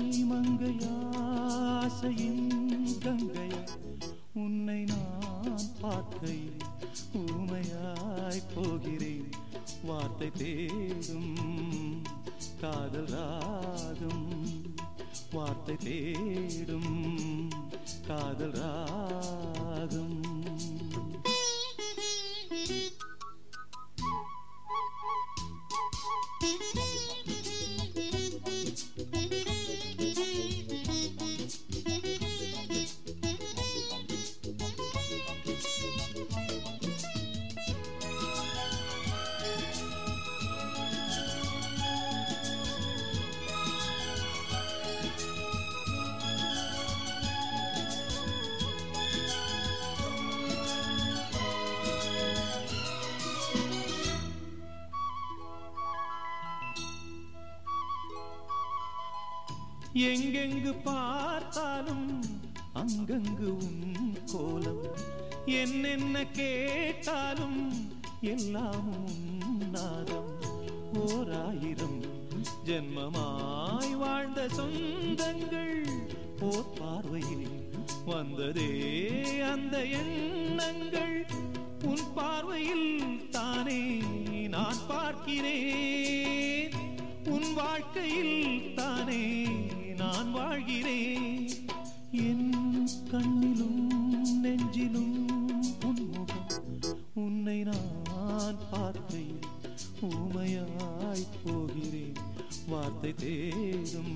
மங்கையாசையின் கங்கையா உன்னை நான் பார்க்கையில் ஊமையாய் போகிறேன் வார்த்தை தேடும் காதல் ராகம் வார்த்தை தேடும் காதல் ராகம் எங்கெங்கு பார்த்தாலும் அங்கங்கு உன் கோலம் என்னென்ன கேட்டாலும் எல்லாம் உன் நாதம் ஓராயிரம் ஜென்மமாய் வாழ்ந்த சொந்தங்கள் ஓர் பார்வையில் வந்ததே அந்த எண்ணங்கள் உன் பார்வையில் தானே நான் பார்க்கிறேன் உன் வாழ்க்கையில் தானே நான் வாழ்கிறேன் என் கண்ணிலும் நெஞ்சிலும் உன் முகம் உன்னை நான் பார்க்கையில் ஊமையாய் போகிறேன் வார்த்தை தேடும்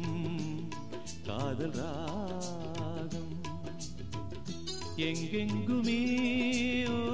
காதல் ராகம் எங்கெங்குமே